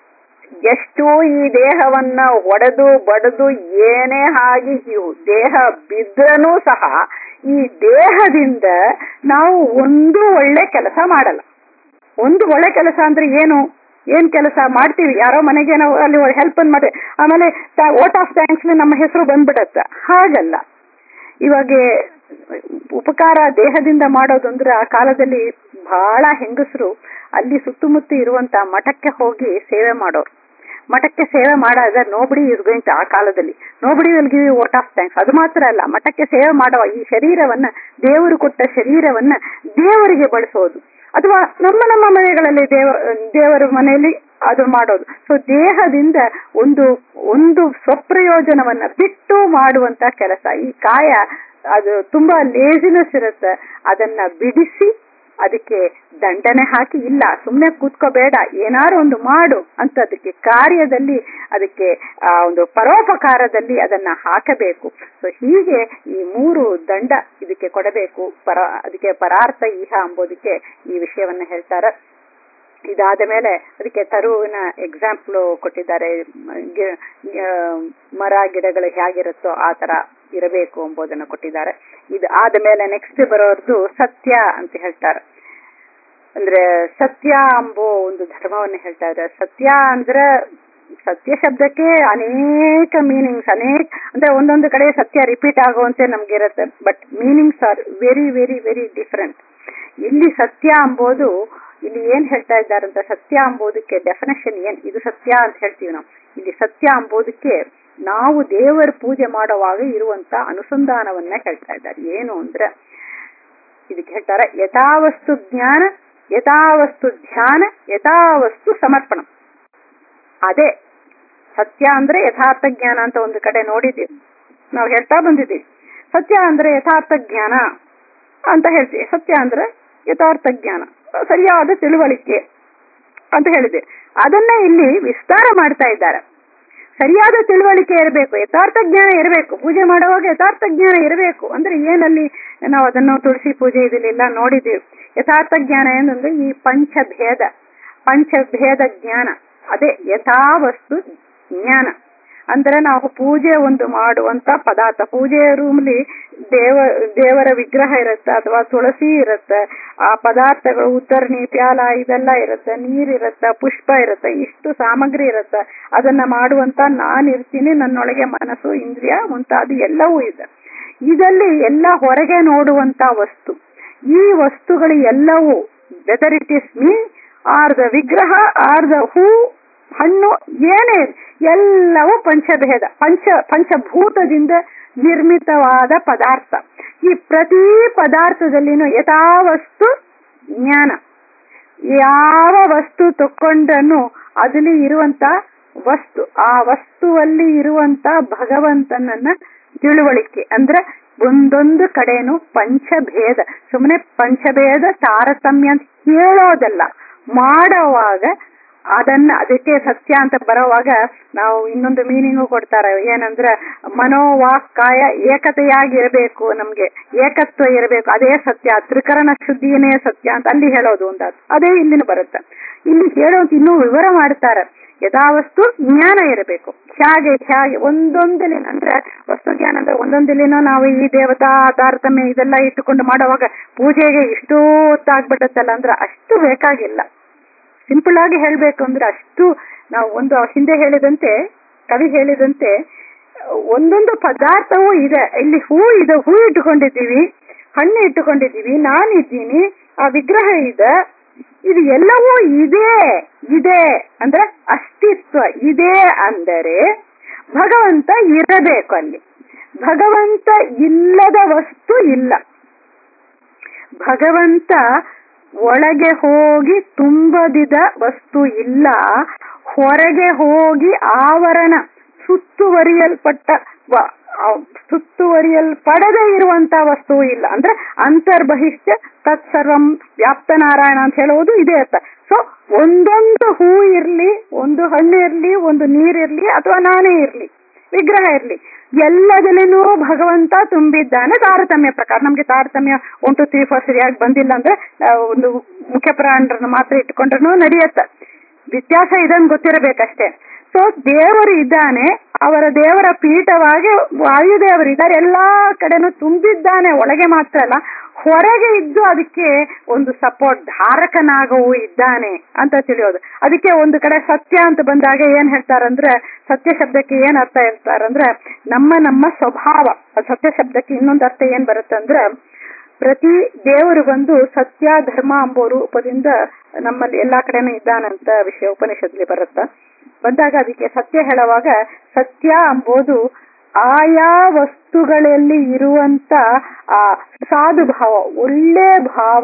ಎಷ್ಟು ಈ ದೇಹವನ್ನ ಒಡೆದು ಬಡದು ಏನೇ ಆಗಿ ಈ ದೇಹ ಬಿದ್ರನೂ ಸಹ ಈ ದೇಹದಿಂದ ನಾವು ಒಂದು ಒಳ್ಳೆ ಕೆಲಸ ಮಾಡಲ್ಲ ಒಂದು ಒಳ್ಳೆ ಕೆಲಸ ಅಂದ್ರೆ ಏನು ಏನ್ ಕೆಲಸ ಮಾಡ್ತೀವಿ ಯಾರೋ ಮನೆಗೆ ನಾವು ಅಲ್ಲಿ ಹೆಲ್ಪ್ ಮಾಡಿ ಆಮೇಲೆ ಓಟ್ ಆಫ್ ಥ್ಯಾಂಕ್ಸ್ ನಮ್ಮ ಹೆಸರು ಬಂದ್ಬಿಡತ್ತ ಹಾಗಲ್ಲ ಇವಾಗ ಉಪಕಾರ ದೇಹದಿಂದ ಮಾಡೋದು ಅಂದ್ರೆ ಆ ಕಾಲದಲ್ಲಿ ಬಹಳ ಹೆಂಗಸರು ಅಲ್ಲಿ ಸುತ್ತಮುತ್ತ ಇರುವಂತ ಮಠಕ್ಕೆ ಹೋಗಿ ಸೇವೆ ಮಾಡೋರು ಮಠಕ್ಕೆ ಸೇವೆ ಮಾಡಾದ ನೋಬಡಿ ಇಸ್ ಗೋಯಿಂಗ್ ಆ ಕಾಲದಲ್ಲಿ nobody will give vote of thanks ಅದು ಮಾತ್ರ ಅಲ್ಲ ಮಠಕ್ಕೆ ಸೇವೆ ಮಾಡುವ ಈ ಶರೀರವನ್ನ ದೇವರು ಕೊಟ್ಟ ಶರೀರವನ್ನ ದೇವರಿಗೆ ಬಳಸೋದು ಅಥವಾ ನಮ್ಮ ನಮ್ಮ ಮನೆಗಳಲ್ಲಿ ದೇವ ದೇವರ ಮನೆಯಲ್ಲಿ ಅದು ಮಾಡೋದು ಸೊ ದೇಹದಿಂದ ಒಂದು ಒಂದು ಸ್ವಪ್ರಯೋಜನವನ್ನ ಬಿಟ್ಟು ಮಾಡುವಂತ ಕೆಲಸ ಈ ಕಾಯ ಅದು ತುಂಬಾ ಲೇಸಿನೆಸ್ ಇರುತ್ತೆ ಅದನ್ನ ಬಿಡಿಸಿ ಅದಕ್ಕೆ ದಂಡನೆ ಹಾಕಿ ಇಲ್ಲ ಸುಮ್ಮನೆ ಕೂತ್ಕೋಬೇಡ ಏನಾರು ಒಂದು ಮಾಡು ಅಂತ ಅದಕ್ಕೆ ಕಾರ್ಯದಲ್ಲಿ ಅದಕ್ಕೆ ಆ ಒಂದು ಪರೋಪಕಾರದಲ್ಲಿ ಅದನ್ನ ಹಾಕಬೇಕು ಸೊ ಹೀಗೆ ಈ ಮೂರು ದಂಡ ಇದಕ್ಕೆ ಕೊಡಬೇಕು ಪರ ಅದಕ್ಕೆ ಪರಾರ್ಥ ಇಹ ಎಂಬುದಕ್ಕೆ ಈ ವಿಷಯವನ್ನ ಹೇಳ್ತಾರೆ ಇದಾದ ಮೇಲೆ ಅದಕ್ಕೆ ತರುವಿನ ಎಕ್ಸಾಂಪಲ್ ಕೊಟ್ಟಿದ್ದಾರೆ ಮರ ಗಿಡಗಳು ಹೇಗಿರುತ್ತೋ ಆ ತರ ಇರಬೇಕು ಎಂಬುದನ್ನು ಕೊಟ್ಟಿದ್ದಾರೆ ಇದು ಆದ ಮೇಲೆ ನೆಕ್ಸ್ಟ್ ಬರೋರ್ದು ಸತ್ಯ ಅಂತ ಹೇಳ್ತಾರೆ ಅಂದ್ರೆ ಸತ್ಯ ಎಂಬೋ ಒಂದು ಧರ್ಮವನ್ನು ಹೇಳ್ತಾ ಇದ್ದಾರೆ ಸತ್ಯ ಅಂದ್ರೆ ಸತ್ಯ ಶಬ್ದಕ್ಕೆ ಅನೇಕ ಮೀನಿಂಗ್ಸ್ ಅನೇಕ ಅಂದ್ರೆ ಒಂದೊಂದು ಕಡೆ ಸತ್ಯ ರಿಪೀಟ್ ಆಗುವಂತೆ ನಮ್ಗೆ ಇರುತ್ತೆ but meanings are very very very different ಇಲ್ಲಿ ಸತ್ಯ ಎಂಬುದು ಇಲ್ಲಿ ಏನ್ ಹೇಳ್ತಾ ಇದ್ದಾರಂತ ಸತ್ಯ ಎಂಬುದಕ್ಕೆ ಡೆಫಿನೇಷನ್ ಏನ್ ಇದು ಸತ್ಯ ಅಂತ ಹೇಳ್ತೀವಿ ನಾವು ಇಲ್ಲಿ ಸತ್ಯ ಎಂಬುದಕ್ಕೆ ನಾವು ದೇವರ ಪೂಜೆ ಮಾಡುವಾಗ ಇರುವಂತ ಅನುಸಂಧಾನವನ್ನ ಹೇಳ್ತಾ ಇದ್ದಾರೆ ಏನು ಅಂದ್ರೆ ಇದಕ್ಕೆ ಹೇಳ್ತಾರೆ ಯಥಾವಸ್ತು ಜ್ಞಾನ ಯಥಾವಸ್ತು ಧ್ಯಾನ ಯಥಾವಸ್ತು ಸಮರ್ಪಣ ಅದೇ ಸತ್ಯ ಅಂದ್ರೆ ಯಥಾರ್ಥ ಜ್ಞಾನ ಅಂತ ಒಂದು ಕಡೆ ನೋಡಿದ್ದೀವಿ ನಾವು ಹೇಳ್ತಾ ಬಂದಿದ್ದೀವಿ ಸತ್ಯ ಅಂದ್ರೆ ಯಥಾರ್ಥ ಜ್ಞಾನ ಅಂತ ಹೇಳ್ತೀವಿ ಸತ್ಯ ಅಂದ್ರೆ ಯಥಾರ್ಥ ಜ್ಞಾನ ಸರಿಯಾದ ತಿಳುವಳಿಕೆ ಅಂತ ಹೇಳಿದೆ ಅದನ್ನ ಇಲ್ಲಿ ವಿಸ್ತಾರ ಮಾಡ್ತಾ ಇದ್ದಾರೆ ಸರಿಯಾದ ತಿಳುವಳಿಕೆ ಇರಬೇಕು ಯಥಾರ್ಥ ಜ್ಞಾನ ಇರಬೇಕು ಪೂಜೆ ಮಾಡುವಾಗ ಯಥಾರ್ಥ ಜ್ಞಾನ ಇರಬೇಕು ಅಂದ್ರೆ ಏನಲ್ಲಿ ನಾವು ಅದನ್ನು ತುಳಸಿ ಪೂಜೆ ಇದನ್ನೆಲ್ಲ ನೋಡಿದ್ದೀವಿ ಯಥಾರ್ಥ ಜ್ಞಾನ ಏನಂದ್ರೆ ಈ ಪಂಚಭೇದ ಪಂಚಭೇದ ಜ್ಞಾನ ಅದೇ ಯಥಾವಸ್ತು ಜ್ಞಾನ ಅಂದ್ರೆ ನಾವು ಪೂಜೆ ಒಂದು ಮಾಡುವಂತ ಪದಾರ್ಥ ಪೂಜೆಯ ರೂಮ್ಲಿ ದೇವ ದೇವರ ವಿಗ್ರಹ ಇರುತ್ತೆ ಅಥವಾ ತುಳಸಿ ಇರುತ್ತೆ ಆ ಪದಾರ್ಥಗಳು ಉತ್ತರಣಿ ಪ್ಯಾಲ ಇದೆಲ್ಲ ಇರುತ್ತೆ ನೀರಿರುತ್ತೆ ಪುಷ್ಪ ಇರುತ್ತೆ ಇಷ್ಟು ಸಾಮಗ್ರಿ ಇರುತ್ತೆ ಅದನ್ನ ಮಾಡುವಂತ ನಾನ್ ಇರ್ತೀನಿ ನನ್ನೊಳಗೆ ಮನಸ್ಸು ಇಂದ್ರಿಯ ಮುಂತಾದ ಎಲ್ಲವೂ ಇದೆ ಇದರಲ್ಲಿ ಎಲ್ಲ ಹೊರಗೆ ನೋಡುವಂತ ವಸ್ತು ಈ ವಸ್ತುಗಳು ಎಲ್ಲವೂ whether it is me or the ವಿಗ್ರಹ ಆರ್ ದ ಹೂ ಹಣ್ಣು ಏನೇ ಎಲ್ಲವೂ ಪಂಚಭೇದ ಪಂಚ ಪಂಚಭೂತದಿಂದ ನಿರ್ಮಿತವಾದ ಪದಾರ್ಥ ಈ ಪ್ರತಿ ಪದಾರ್ಥದಲ್ಲಿನೂ ಯಥಾವಸ್ತು ಜ್ಞಾನ ಯಾವ ವಸ್ತು ತಕೊಂಡನು ಅದಲ್ಲಿ ಇರುವಂತ ವಸ್ತು ಆ ವಸ್ತುವಲ್ಲಿ ಇರುವಂತ ಭಗವಂತನನ್ನ ತಿಳುವಳಿಕೆ ಅಂದ್ರೆ ಒಂದೊಂದು ಕಡೆನು ಪಂಚಭೇದ ಸುಮ್ಮನೆ ಪಂಚಭೇದ ತಾರತಮ್ಯ ಅಂತ ಹೇಳೋದಲ್ಲ ಮಾಡೋವಾಗ ಅದನ್ನ ಅದಕ್ಕೆ ಸತ್ಯ ಅಂತ ಬರೋವಾಗ ನಾವು ಇನ್ನೊಂದು ಮೀನಿಂಗು ಕೊಡ್ತಾರೆ ಏನಂದ್ರೆ ಮನೋವಾಕ್ ಕಾಯ ಏಕತೆಯಾಗಿ ಇರಬೇಕು ನಮ್ಗೆ ಏಕತ್ವ ಇರಬೇಕು ಅದೇ ಸತ್ಯ ತ್ರಿಕರಣ ಶುದ್ಧಿಯೇ ಸತ್ಯ ಅಂತ ಅಲ್ಲಿ ಹೇಳೋದು ಒಂದು ಅದೇ ಇಲ್ಲಿನ ಬರುತ್ತೆ ಇಲ್ಲಿ ಹೇಳೋದು ಇನ್ನೂ ವಿವರ ಮಾಡ್ತಾರೆ ಯಥಾವಸ್ತು ಜ್ಞಾನ ಇರಬೇಕು ಹೇಗೆ ಹೇಗೆ ಒಂದೊಂದಲಿನ ಅಂದ್ರೆ ವಸ್ತು ಜ್ಞಾನ ಅಂದ್ರೆ ಒಂದೊಂದಲಿನ ನಾವು ಈ ದೇವತಾ ತಾರತಮ್ಯ ಇದೆಲ್ಲ ಇಟ್ಟುಕೊಂಡು ಮಾಡುವಾಗ ಪೂಜೆಗೆ ಇಷ್ಟೂ ಹೊತ್ತಾಗ್ಬಿಡತ್ತಲ್ಲ ಅಂದ್ರೆ ಅಷ್ಟು ಬೇಕಾಗಿಲ್ಲ ಸಿಂಪಲ್ ಆಗಿ ಹೇಳ್ಬೇಕು ಅಂದ್ರೆ ಅಷ್ಟು ನಾವು ಒಂದು ಹಿಂದೆ ಹೇಳಿದಂತೆ ಕವಿ ಹೇಳಿದಂತೆ ಒಂದೊಂದು ಪದಾರ್ಥವೂ ಇದೆ ಇಲ್ಲಿ ಹೂ ಇದೆ ಹೂ ಇಟ್ಟುಕೊಂಡಿದ್ದೀವಿ ಹಣ್ಣು ಇಟ್ಟುಕೊಂಡಿದ್ದೀವಿ ನಾನಿದ್ದೀನಿ ಆ ವಿಗ್ರಹ ಇದೆ ಇದು ಎಲ್ಲವೂ ಇದೆ ಇದೆ ಅಂದ್ರೆ ಅಸ್ತಿತ್ವ ಇದೆ ಅಂದರೆ ಭಗವಂತ ಇರಬೇಕು ಅಲ್ಲಿ ಭಗವಂತ ಇಲ್ಲದ ವಸ್ತು ಇಲ್ಲ ಭಗವಂತ ಒಳಗೆ ಹೋಗಿ ತುಂಬದಿದ ವಸ್ತು ಇಲ್ಲ ಹೊರಗೆ ಹೋಗಿ ಆವರಣ ಸುತ್ತುವರಿಯಲ್ಪಟ್ಟ ಸುತ್ತುವರಿಯಲ್ಪಡದೆ ಇರುವಂತ ವಸ್ತು ಇಲ್ಲ ಅಂದ್ರೆ ಅಂತರ್ಬಹಿಷ್ಠ ತತ್ಸರ್ವಂ ವ್ಯಾಪ್ತ ನಾರಾಯಣ ಅಂತ ಹೇಳುವುದು ಇದೆ ಅಂತ ಸೊ ಒಂದೊಂದು ಹೂ ಇರ್ಲಿ ಒಂದು ಹಣ್ಣು ಇರ್ಲಿ ಒಂದು ನೀರಿರ್ಲಿ ಅಥವಾ ನಾನೇ ಇರ್ಲಿ ವಿಗ್ರಹ ಇರ್ಲಿ ಎಲ್ಲದಲ್ಲಿನೂ ಭಗವಂತ ತುಂಬಿದ್ದಾನೆ ತಾರತಮ್ಯ ಪ್ರಕಾರ ನಮ್ಗೆ ತಾರತಮ್ಯ ಒನ್ ಟು ತ್ರೀ ಫೋರ್ ಸರಿಯಾಗಿ ಬಂದಿಲ್ಲ ಅಂದ್ರೆ ಒಂದು ಮುಖ್ಯ ಪ್ರಾಣರನ್ನು ಮಾತ್ರ ಇಟ್ಕೊಂಡ್ರು ನಡೆಯುತ್ತೆ ವ್ಯತ್ಯಾಸ ಇದನ್ನು ಗೊತ್ತಿರಬೇಕಷ್ಟೇ ಸೊ ದೇವರು ಇದ್ದಾನೆ ಅವರ ದೇವರ ಪೀಠವಾಗಿ ವಾಯುದೇವರು ಇದ್ದಾರೆ ಎಲ್ಲಾ ಕಡೆನೂ ತುಂಬಿದ್ದಾನೆ ಒಳಗೆ ಮಾತ್ರ ಅಲ್ಲ ಹೊರಗೆ ಇದ್ದು ಅದಕ್ಕೆ ಒಂದು ಸಪೋರ್ಟ್ ಧಾರಕನಾಗವೂ ಇದ್ದಾನೆ ಅಂತ ತಿಳಿಯೋದು ಅದಕ್ಕೆ ಒಂದು ಕಡೆ ಸತ್ಯ ಅಂತ ಬಂದಾಗ ಏನ್ ಹೇಳ್ತಾರಂದ್ರೆ ಸತ್ಯ ಶಬ್ದಕ್ಕೆ ಏನ್ ಅರ್ಥ ಇರ್ತಾರಂದ್ರೆ ನಮ್ಮ ನಮ್ಮ ಸ್ವಭಾವ ಆ ಸತ್ಯ ಶಬ್ದಕ್ಕೆ ಇನ್ನೊಂದು ಅರ್ಥ ಏನ್ ಬರುತ್ತಂದ್ರೆ ಪ್ರತಿ ದೇವರು ಬಂದು ಸತ್ಯ ಧರ್ಮ ಎಂಬ ರೂಪದಿಂದ ನಮ್ಮಲ್ಲಿ ಎಲ್ಲಾ ಕಡೆನೂ ಇದ್ದಾನಂತ ವಿಷಯ ಉಪನಿಷತ್ಲಿ ಬರುತ್ತ ಬಂದಾಗ ಅದಕ್ಕೆ ಸತ್ಯ ಹೇಳುವಾಗ ಸತ್ಯ ಎಂಬುದು ಆಯಾ ವಸ್ತುಗಳಲ್ಲಿ ಇರುವಂತ ಆ ಸಾಧು ಭಾವ ಒಳ್ಳೆ ಭಾವ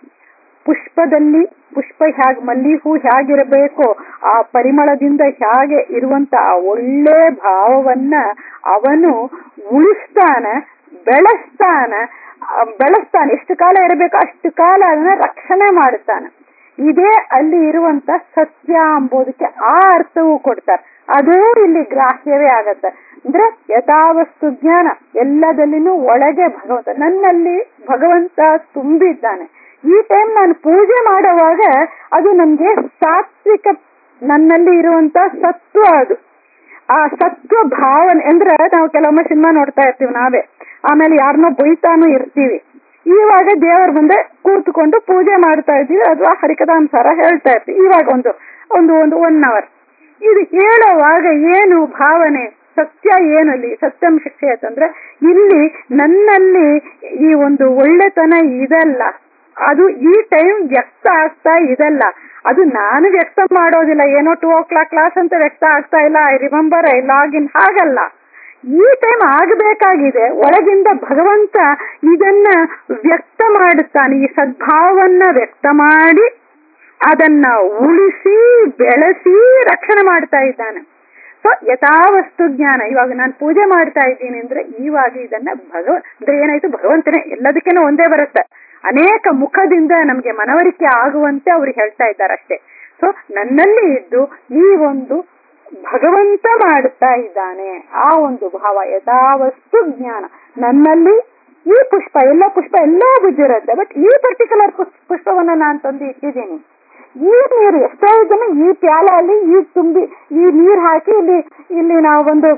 ಪುಷ್ಪದಲ್ಲಿ ಪುಷ್ಪ ಹೇಗ್ ಮಲ್ಲಿ ಹೂ ಹೇಗಿರಬೇಕೋ ಆ ಪರಿಮಳದಿಂದ ಹೇಗೆ ಇರುವಂತ ಆ ಒಳ್ಳೆ ಭಾವವನ್ನ ಅವನು ಉಳಿಸ್ತಾನ ಬೆಳೆಸ್ತಾನ ಆ, ಬೆಳೆಸ್ತಾನೆ ಎಷ್ಟು ಕಾಲ ಇರಬೇಕು ಅಷ್ಟು ಕಾಲ ಅದನ್ನ ರಕ್ಷಣೆ ಮಾಡುತ್ತಾನೆ ಇದೇ ಅಲ್ಲಿ ಇರುವಂತ ಸತ್ಯ ಎಂಬುದಕ್ಕೆ ಆ ಅರ್ಥವೂ ಕೊಡ್ತಾರೆ ಅದೂ ಇಲ್ಲಿ ಗ್ರಾಹ್ಯವೇ ಆಗತ್ತೆ ಅಂದ್ರೆ ಯಥಾವಸ್ತು ಜ್ಞಾನ ಎಲ್ಲದಲ್ಲಿನೂ ಒಳಗೆ ಭಗವಂತ ನನ್ನಲ್ಲಿ ಭಗವಂತ ತುಂಬಿದ್ದಾನೆ ಈ ಟೈಮ್ ನಾನು ಪೂಜೆ ಮಾಡುವಾಗ ಅದು ನಮ್ಗೆ ಸಾತ್ವಿಕ ನನ್ನಲ್ಲಿ ಇರುವಂತ ಸತ್ವ ಅದು ಆ ಸತ್ವ ಭಾವನೆ ಅಂದ್ರೆ ನಾವು ಕೆಲವೊಮ್ಮೆ ಸಿನಿಮಾ ನೋಡ್ತಾ ಇರ್ತೀವಿ ನಾವೇ ಆಮೇಲೆ ಯಾರನ್ನೋ ಬೈತಾನು ಇರ್ತೀವಿ ಇವಾಗ ದೇವರ ಮುಂದೆ ಕೂತ್ಕೊಂಡು ಪೂಜೆ ಮಾಡ್ತಾ ಇದ್ದೀವಿ ಅಥವಾ ಹರಿಕಥಾನುಸಾರ ಹೇಳ್ತಾ ಇರ್ತೀವಿ ಇವಾಗ ಒಂದು ಒಂದು ಒಂದು ಒನ್ ಅವರ್ ಇದು ಹೇಳುವಾಗ ಏನು ಭಾವನೆ ಸತ್ಯ ಏನಲ್ಲಿ ಸತ್ಯಂ ಶಿಕ್ಷೆ ಅಂತಂದ್ರೆ ಇಲ್ಲಿ ನನ್ನಲ್ಲಿ ಈ ಒಂದು ಒಳ್ಳೆತನ ಇದಲ್ಲ ಅದು ಈ ಟೈಮ್ ವ್ಯಕ್ತ ಆಗ್ತಾ ಇದಲ್ಲ ಅದು ನಾನು ವ್ಯಕ್ತ ಮಾಡೋದಿಲ್ಲ ಏನೋ ಟೂ ಓ ಕ್ಲಾಕ್ ಕ್ಲಾಸ್ ಅಂತ ವ್ಯಕ್ತ ಆಗ್ತಾ ಇಲ್ಲ ಐ ರಿಮೆಂಬರ್ ಐ ಲಾಗಿನ್ ಹಾಗಲ್ಲ ಈ ಟೈಮ್ ಆಗಬೇಕಾಗಿದೆ ಒಳಗಿಂದ ಭಗವಂತ ಇದನ್ನ ವ್ಯಕ್ತ ಮಾಡುತ್ತಾನೆ ಈ ಸದ್ಭಾವನ್ನ ವ್ಯಕ್ತ ಮಾಡಿ ಅದನ್ನ ಉಳಿಸಿ ಬೆಳೆಸಿ ರಕ್ಷಣೆ ಮಾಡ್ತಾ ಇದ್ದಾನೆ ಸೊ ಯಥಾವಸ್ತು ಜ್ಞಾನ ಇವಾಗ ನಾನು ಪೂಜೆ ಮಾಡ್ತಾ ಇದ್ದೀನಿ ಅಂದ್ರೆ ಇವಾಗ ಇದನ್ನ ಭಗವ ಅಂದ್ರೆ ಏನಾಯ್ತು ಭಗವಂತನೇ ಎಲ್ಲದಕ್ಕೇನು ಒಂದೇ ಬರುತ್ತೆ ಅನೇಕ ಮುಖದಿಂದ ನಮ್ಗೆ ಮನವರಿಕೆ ಆಗುವಂತೆ ಅವ್ರು ಹೇಳ್ತಾ ಇದ್ದಾರೆ ಅಷ್ಟೇ ಸೊ ನನ್ನಲ್ಲಿ ಇದ್ದು ಈ ಒಂದು ಭಗವಂತ ಮಾಡುತ್ತಾ ಇದ್ದಾನೆ ಆ ಒಂದು ಭಾವ ಯಥಾವಸ್ತು ಜ್ಞಾನ ನನ್ನಲ್ಲಿ ಈ ಪುಷ್ಪ ಎಲ್ಲ ಪುಷ್ಪ ಎಲ್ಲ ಬಿದ್ದಿರುತ್ತೆ ಬಟ್ ಈ ಪರ್ಟಿಕ್ಯುಲರ್ ಪುಷ್ಪವನ್ನ ನಾನು ತಂದು ಇಟ್ಟಿದ್ದೀನಿ ಈ ನೀರು ಎಷ್ಟೋ ಇದನ್ನು ಈ ಪ್ಯಾಲಲ್ಲಿ ಈ ತುಂಬಿ ಈ ನೀರ್ ಹಾಕಿ ಇಲ್ಲಿ ಇಲ್ಲಿ ನಾವು ಒಂದು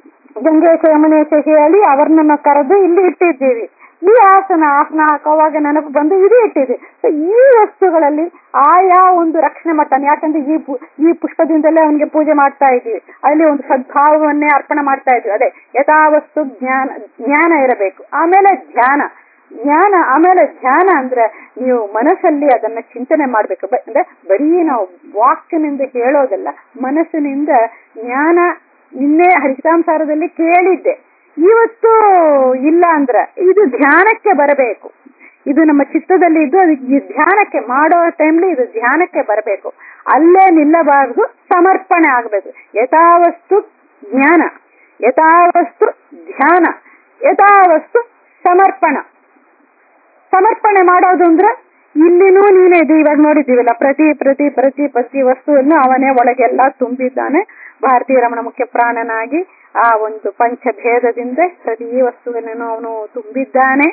ಗಂಗೇಶ ಯಮುನೇಶ ಹೇಳಿ ಅವ್ರನ್ನ ಕರೆದು ಇಲ್ಲಿ ಇಟ್ಟಿದ್ದೀವಿ ಈ ಆಸನ ಆಸನ ಹಾಕುವಾಗ ನೆನಪು ಬಂದು ಇದು ಇಟ್ಟಿದೆ ಸೊ ಈ ವಸ್ತುಗಳಲ್ಲಿ ಆಯಾ ಒಂದು ರಕ್ಷಣೆ ಮಾಡ್ತಾನೆ ಯಾಕಂದ್ರೆ ಈ ಪು- ಈ ಪುಷ್ಪದಿಂದಲೇ ಅವನಿಗೆ ಪೂಜೆ ಮಾಡ್ತಾ ಇದ್ದೀವಿ ಅಲ್ಲಿ ಒಂದು ಸದ್ಭಾವವನ್ನೇ ಅರ್ಪಣೆ ಮಾಡ್ತಾ ಇದ್ದೀವಿ ಅದೇ ಯಥಾವಸ್ತು ಜ್ಞಾನ ಜ್ಞಾನ ಇರಬೇಕು ಆಮೇಲೆ ಧ್ಯಾನ ಜ್ಞಾನ ಆಮೇಲೆ ಧ್ಯಾನ ಅಂದ್ರೆ ನೀವು ಮನಸ್ಸಲ್ಲಿ ಅದನ್ನ ಚಿಂತನೆ ಮಾಡ್ಬೇಕು ಬ- ಅಂದ್ರೆ ಬರೀ ನಾವು ವಾಕ್ಯನಿಂದ ಹೇಳೋದಲ್ಲ ಮನಸ್ಸಿನಿಂದ ಜ್ಞಾನ ನಿನ್ನೆ ಹರಿತಾಂಸಾರದಲ್ಲಿ ಕೇಳಿದ್ದೆ ಇವತ್ತು ಇಲ್ಲ ಅಂದ್ರ ಇದು ಧ್ಯಾನಕ್ಕೆ ಬರಬೇಕು ಇದು ನಮ್ಮ ಚಿತ್ತದಲ್ಲಿ ಇದ್ದು ಅದು ಈ ಧ್ಯಾನಕ್ಕೆ ಮಾಡೋ ಟೈಮ್ಲಿ ಇದು ಧ್ಯಾನಕ್ಕೆ ಬರಬೇಕು ಅಲ್ಲೇ ನಿಲ್ಲಬಾರದು ಸಮರ್ಪಣೆ ಆಗಬೇಕು ಯಥಾವಸ್ತು ಜ್ಞಾನ ಯಥಾವಸ್ತು ಧ್ಯಾನ ಯಥಾವಸ್ತು ಸಮರ್ಪಣ ಸಮರ್ಪಣೆ ಮಾಡೋದು ಅಂದ್ರೆ ಇಲ್ಲಿನೂ ನೀನೇ ಇದೆ ಇವಾಗ ನೋಡಿದ್ದೀವಲ್ಲ ಪ್ರತಿ ಪ್ರತಿ ಪ್ರತಿ ಪ್ರತಿ ವಸ್ತುವನ್ನು ಅವನೇ ಒಳಗೆಲ್ಲ ತುಂಬಿದ್ದಾನೆ ಭಾರತೀಯ ರಮಣ ಮುಖ್ಯ ಪ್ರಾಣನಾಗಿ ಆ ಒಂದು ಪಂಚಭೇದದಿಂದ ಪ್ರತಿ ವಸ್ತುವನ್ನು ಅವನು ತುಂಬಿದ್ದಾನೆ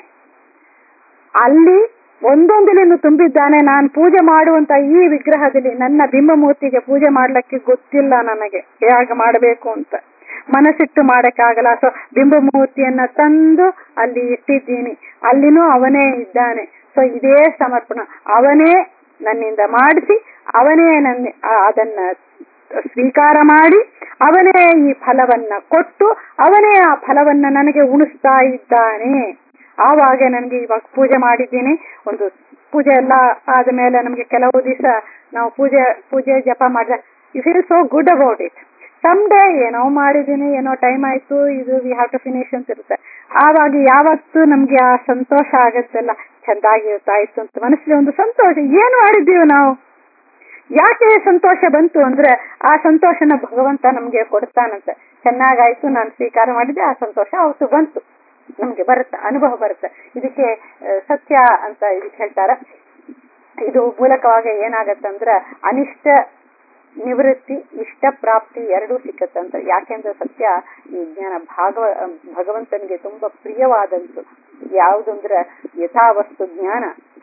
ಅಲ್ಲಿ ಒಂದೊಂದಿಲಿನ್ನು ತುಂಬಿದ್ದಾನೆ ನಾನು ಪೂಜೆ ಮಾಡುವಂತ ಈ ವಿಗ್ರಹದಲ್ಲಿ ನನ್ನ ಬಿಂಬಮೂರ್ತಿಗೆ ಪೂಜೆ ಮಾಡ್ಲಿಕ್ಕೆ ಗೊತ್ತಿಲ್ಲ ನನಗೆ ಹೇಗೆ ಮಾಡಬೇಕು ಅಂತ ಮನಸ್ಸಿಟ್ಟು ಮಾಡಕ್ಕಾಗಲ್ಲ ಸೊ ಬಿಂಬಮೂರ್ತಿಯನ್ನ ತಂದು ಅಲ್ಲಿ ಇಟ್ಟಿದ್ದೀನಿ ಅಲ್ಲಿನೂ ಅವನೇ ಇದ್ದಾನೆ ಸೊ ಇದೇ ಸಮರ್ಪಣ ಅವನೇ ನನ್ನಿಂದ ಮಾಡಿಸಿ ಅವನೇ ನನ್ನ ಆ- ಅದನ್ನ ಸ್ವೀಕಾರ ಮಾಡಿ ಅವನೇ ಈ ಫಲವನ್ನ ಕೊಟ್ಟು ಅವನೇ ಆ ಫಲವನ್ನ ನನಗೆ ಉಣಿಸ್ತಾ ಇದ್ದಾನೆ ಆವಾಗ ನನಗೆ ಇವಾಗ ಪೂಜೆ ಮಾಡಿದ್ದೀನಿ ಒಂದು ಪೂಜೆ ಎಲ್ಲ ಆದ ಮೇಲೆ ನಮಗೆ ಕೆಲವು ದಿವಸ ನಾವು ಪೂಜೆ ಪೂಜೆ ಜಪ ಮಾಡಿದ್ರೆ you feel so good about it some day ಏನೋ ಮಾಡಿದ್ದೀನಿ ಏನೋ ಟೈಮ್ ಆಯ್ತು ಇದು ವಿ ಹ್ಯಾವ್ ಟು ಫಿನಿಶ್ ಅಂತ ಇರುತ್ತೆ ಆವಾಗ ಯಾವತ್ತು ನಮ್ಗೆ ಆ ಸಂತೋಷ ಆಗತ್ತಲ್ಲ ಚಂದಾಗಿರ್ತಾಯ್ತು ಅಂತ ಮನಸ್ಸಲ್ಲಿ ಒಂದು ಸಂತೋಷ ಏನ್ ಮಾಡಿದ್ದೀವಿ ನಾವು ಯಾಕೆ ಸಂತೋಷ ಬಂತು ಅಂದ್ರೆ ಆ ಸಂತೋಷನ ಭಗವಂತ ನಮ್ಗೆ ಕೊಡ್ತಾನಂತೆ ಚೆನ್ನಾಗಾಯ್ತು ನಾನು ಸ್ವೀಕಾರ ಮಾಡಿದ್ದೆ ಆ ಸಂತೋಷ ಅವತ್ತು ಬಂತು ನಮ್ಗೆ ಬರುತ್ತೆ ಅನುಭವ ಬರುತ್ತೆ ಇದಕ್ಕೆ ಆ, ಸತ್ಯ ಅಂತ ಇದಕ್ಕೆ ಹೇಳ್ತಾರೆ ಇದು ಮೂಲಕವಾಗಿ ಏನಾಗತ್ತಂದ್ರೆ ಅನಿಷ್ಟ ನಿವೃತ್ತಿ ಇಷ್ಟ ಪ್ರಾಪ್ತಿ ಎರಡೂ ಸಿಕ್ಕತ್ತಂತ ಯಾಕೆಂದ್ರೆ ಸತ್ಯ ಈ ಜ್ಞಾನ ಭಾಗವ ಭಗವಂತನಿಗೆ ತುಂಬಾ ಪ್ರಿಯವಾದಂತು ಯಾವುದಂದ್ರೆ ಯಥಾವಸ್ತು ಜ್ಞಾನ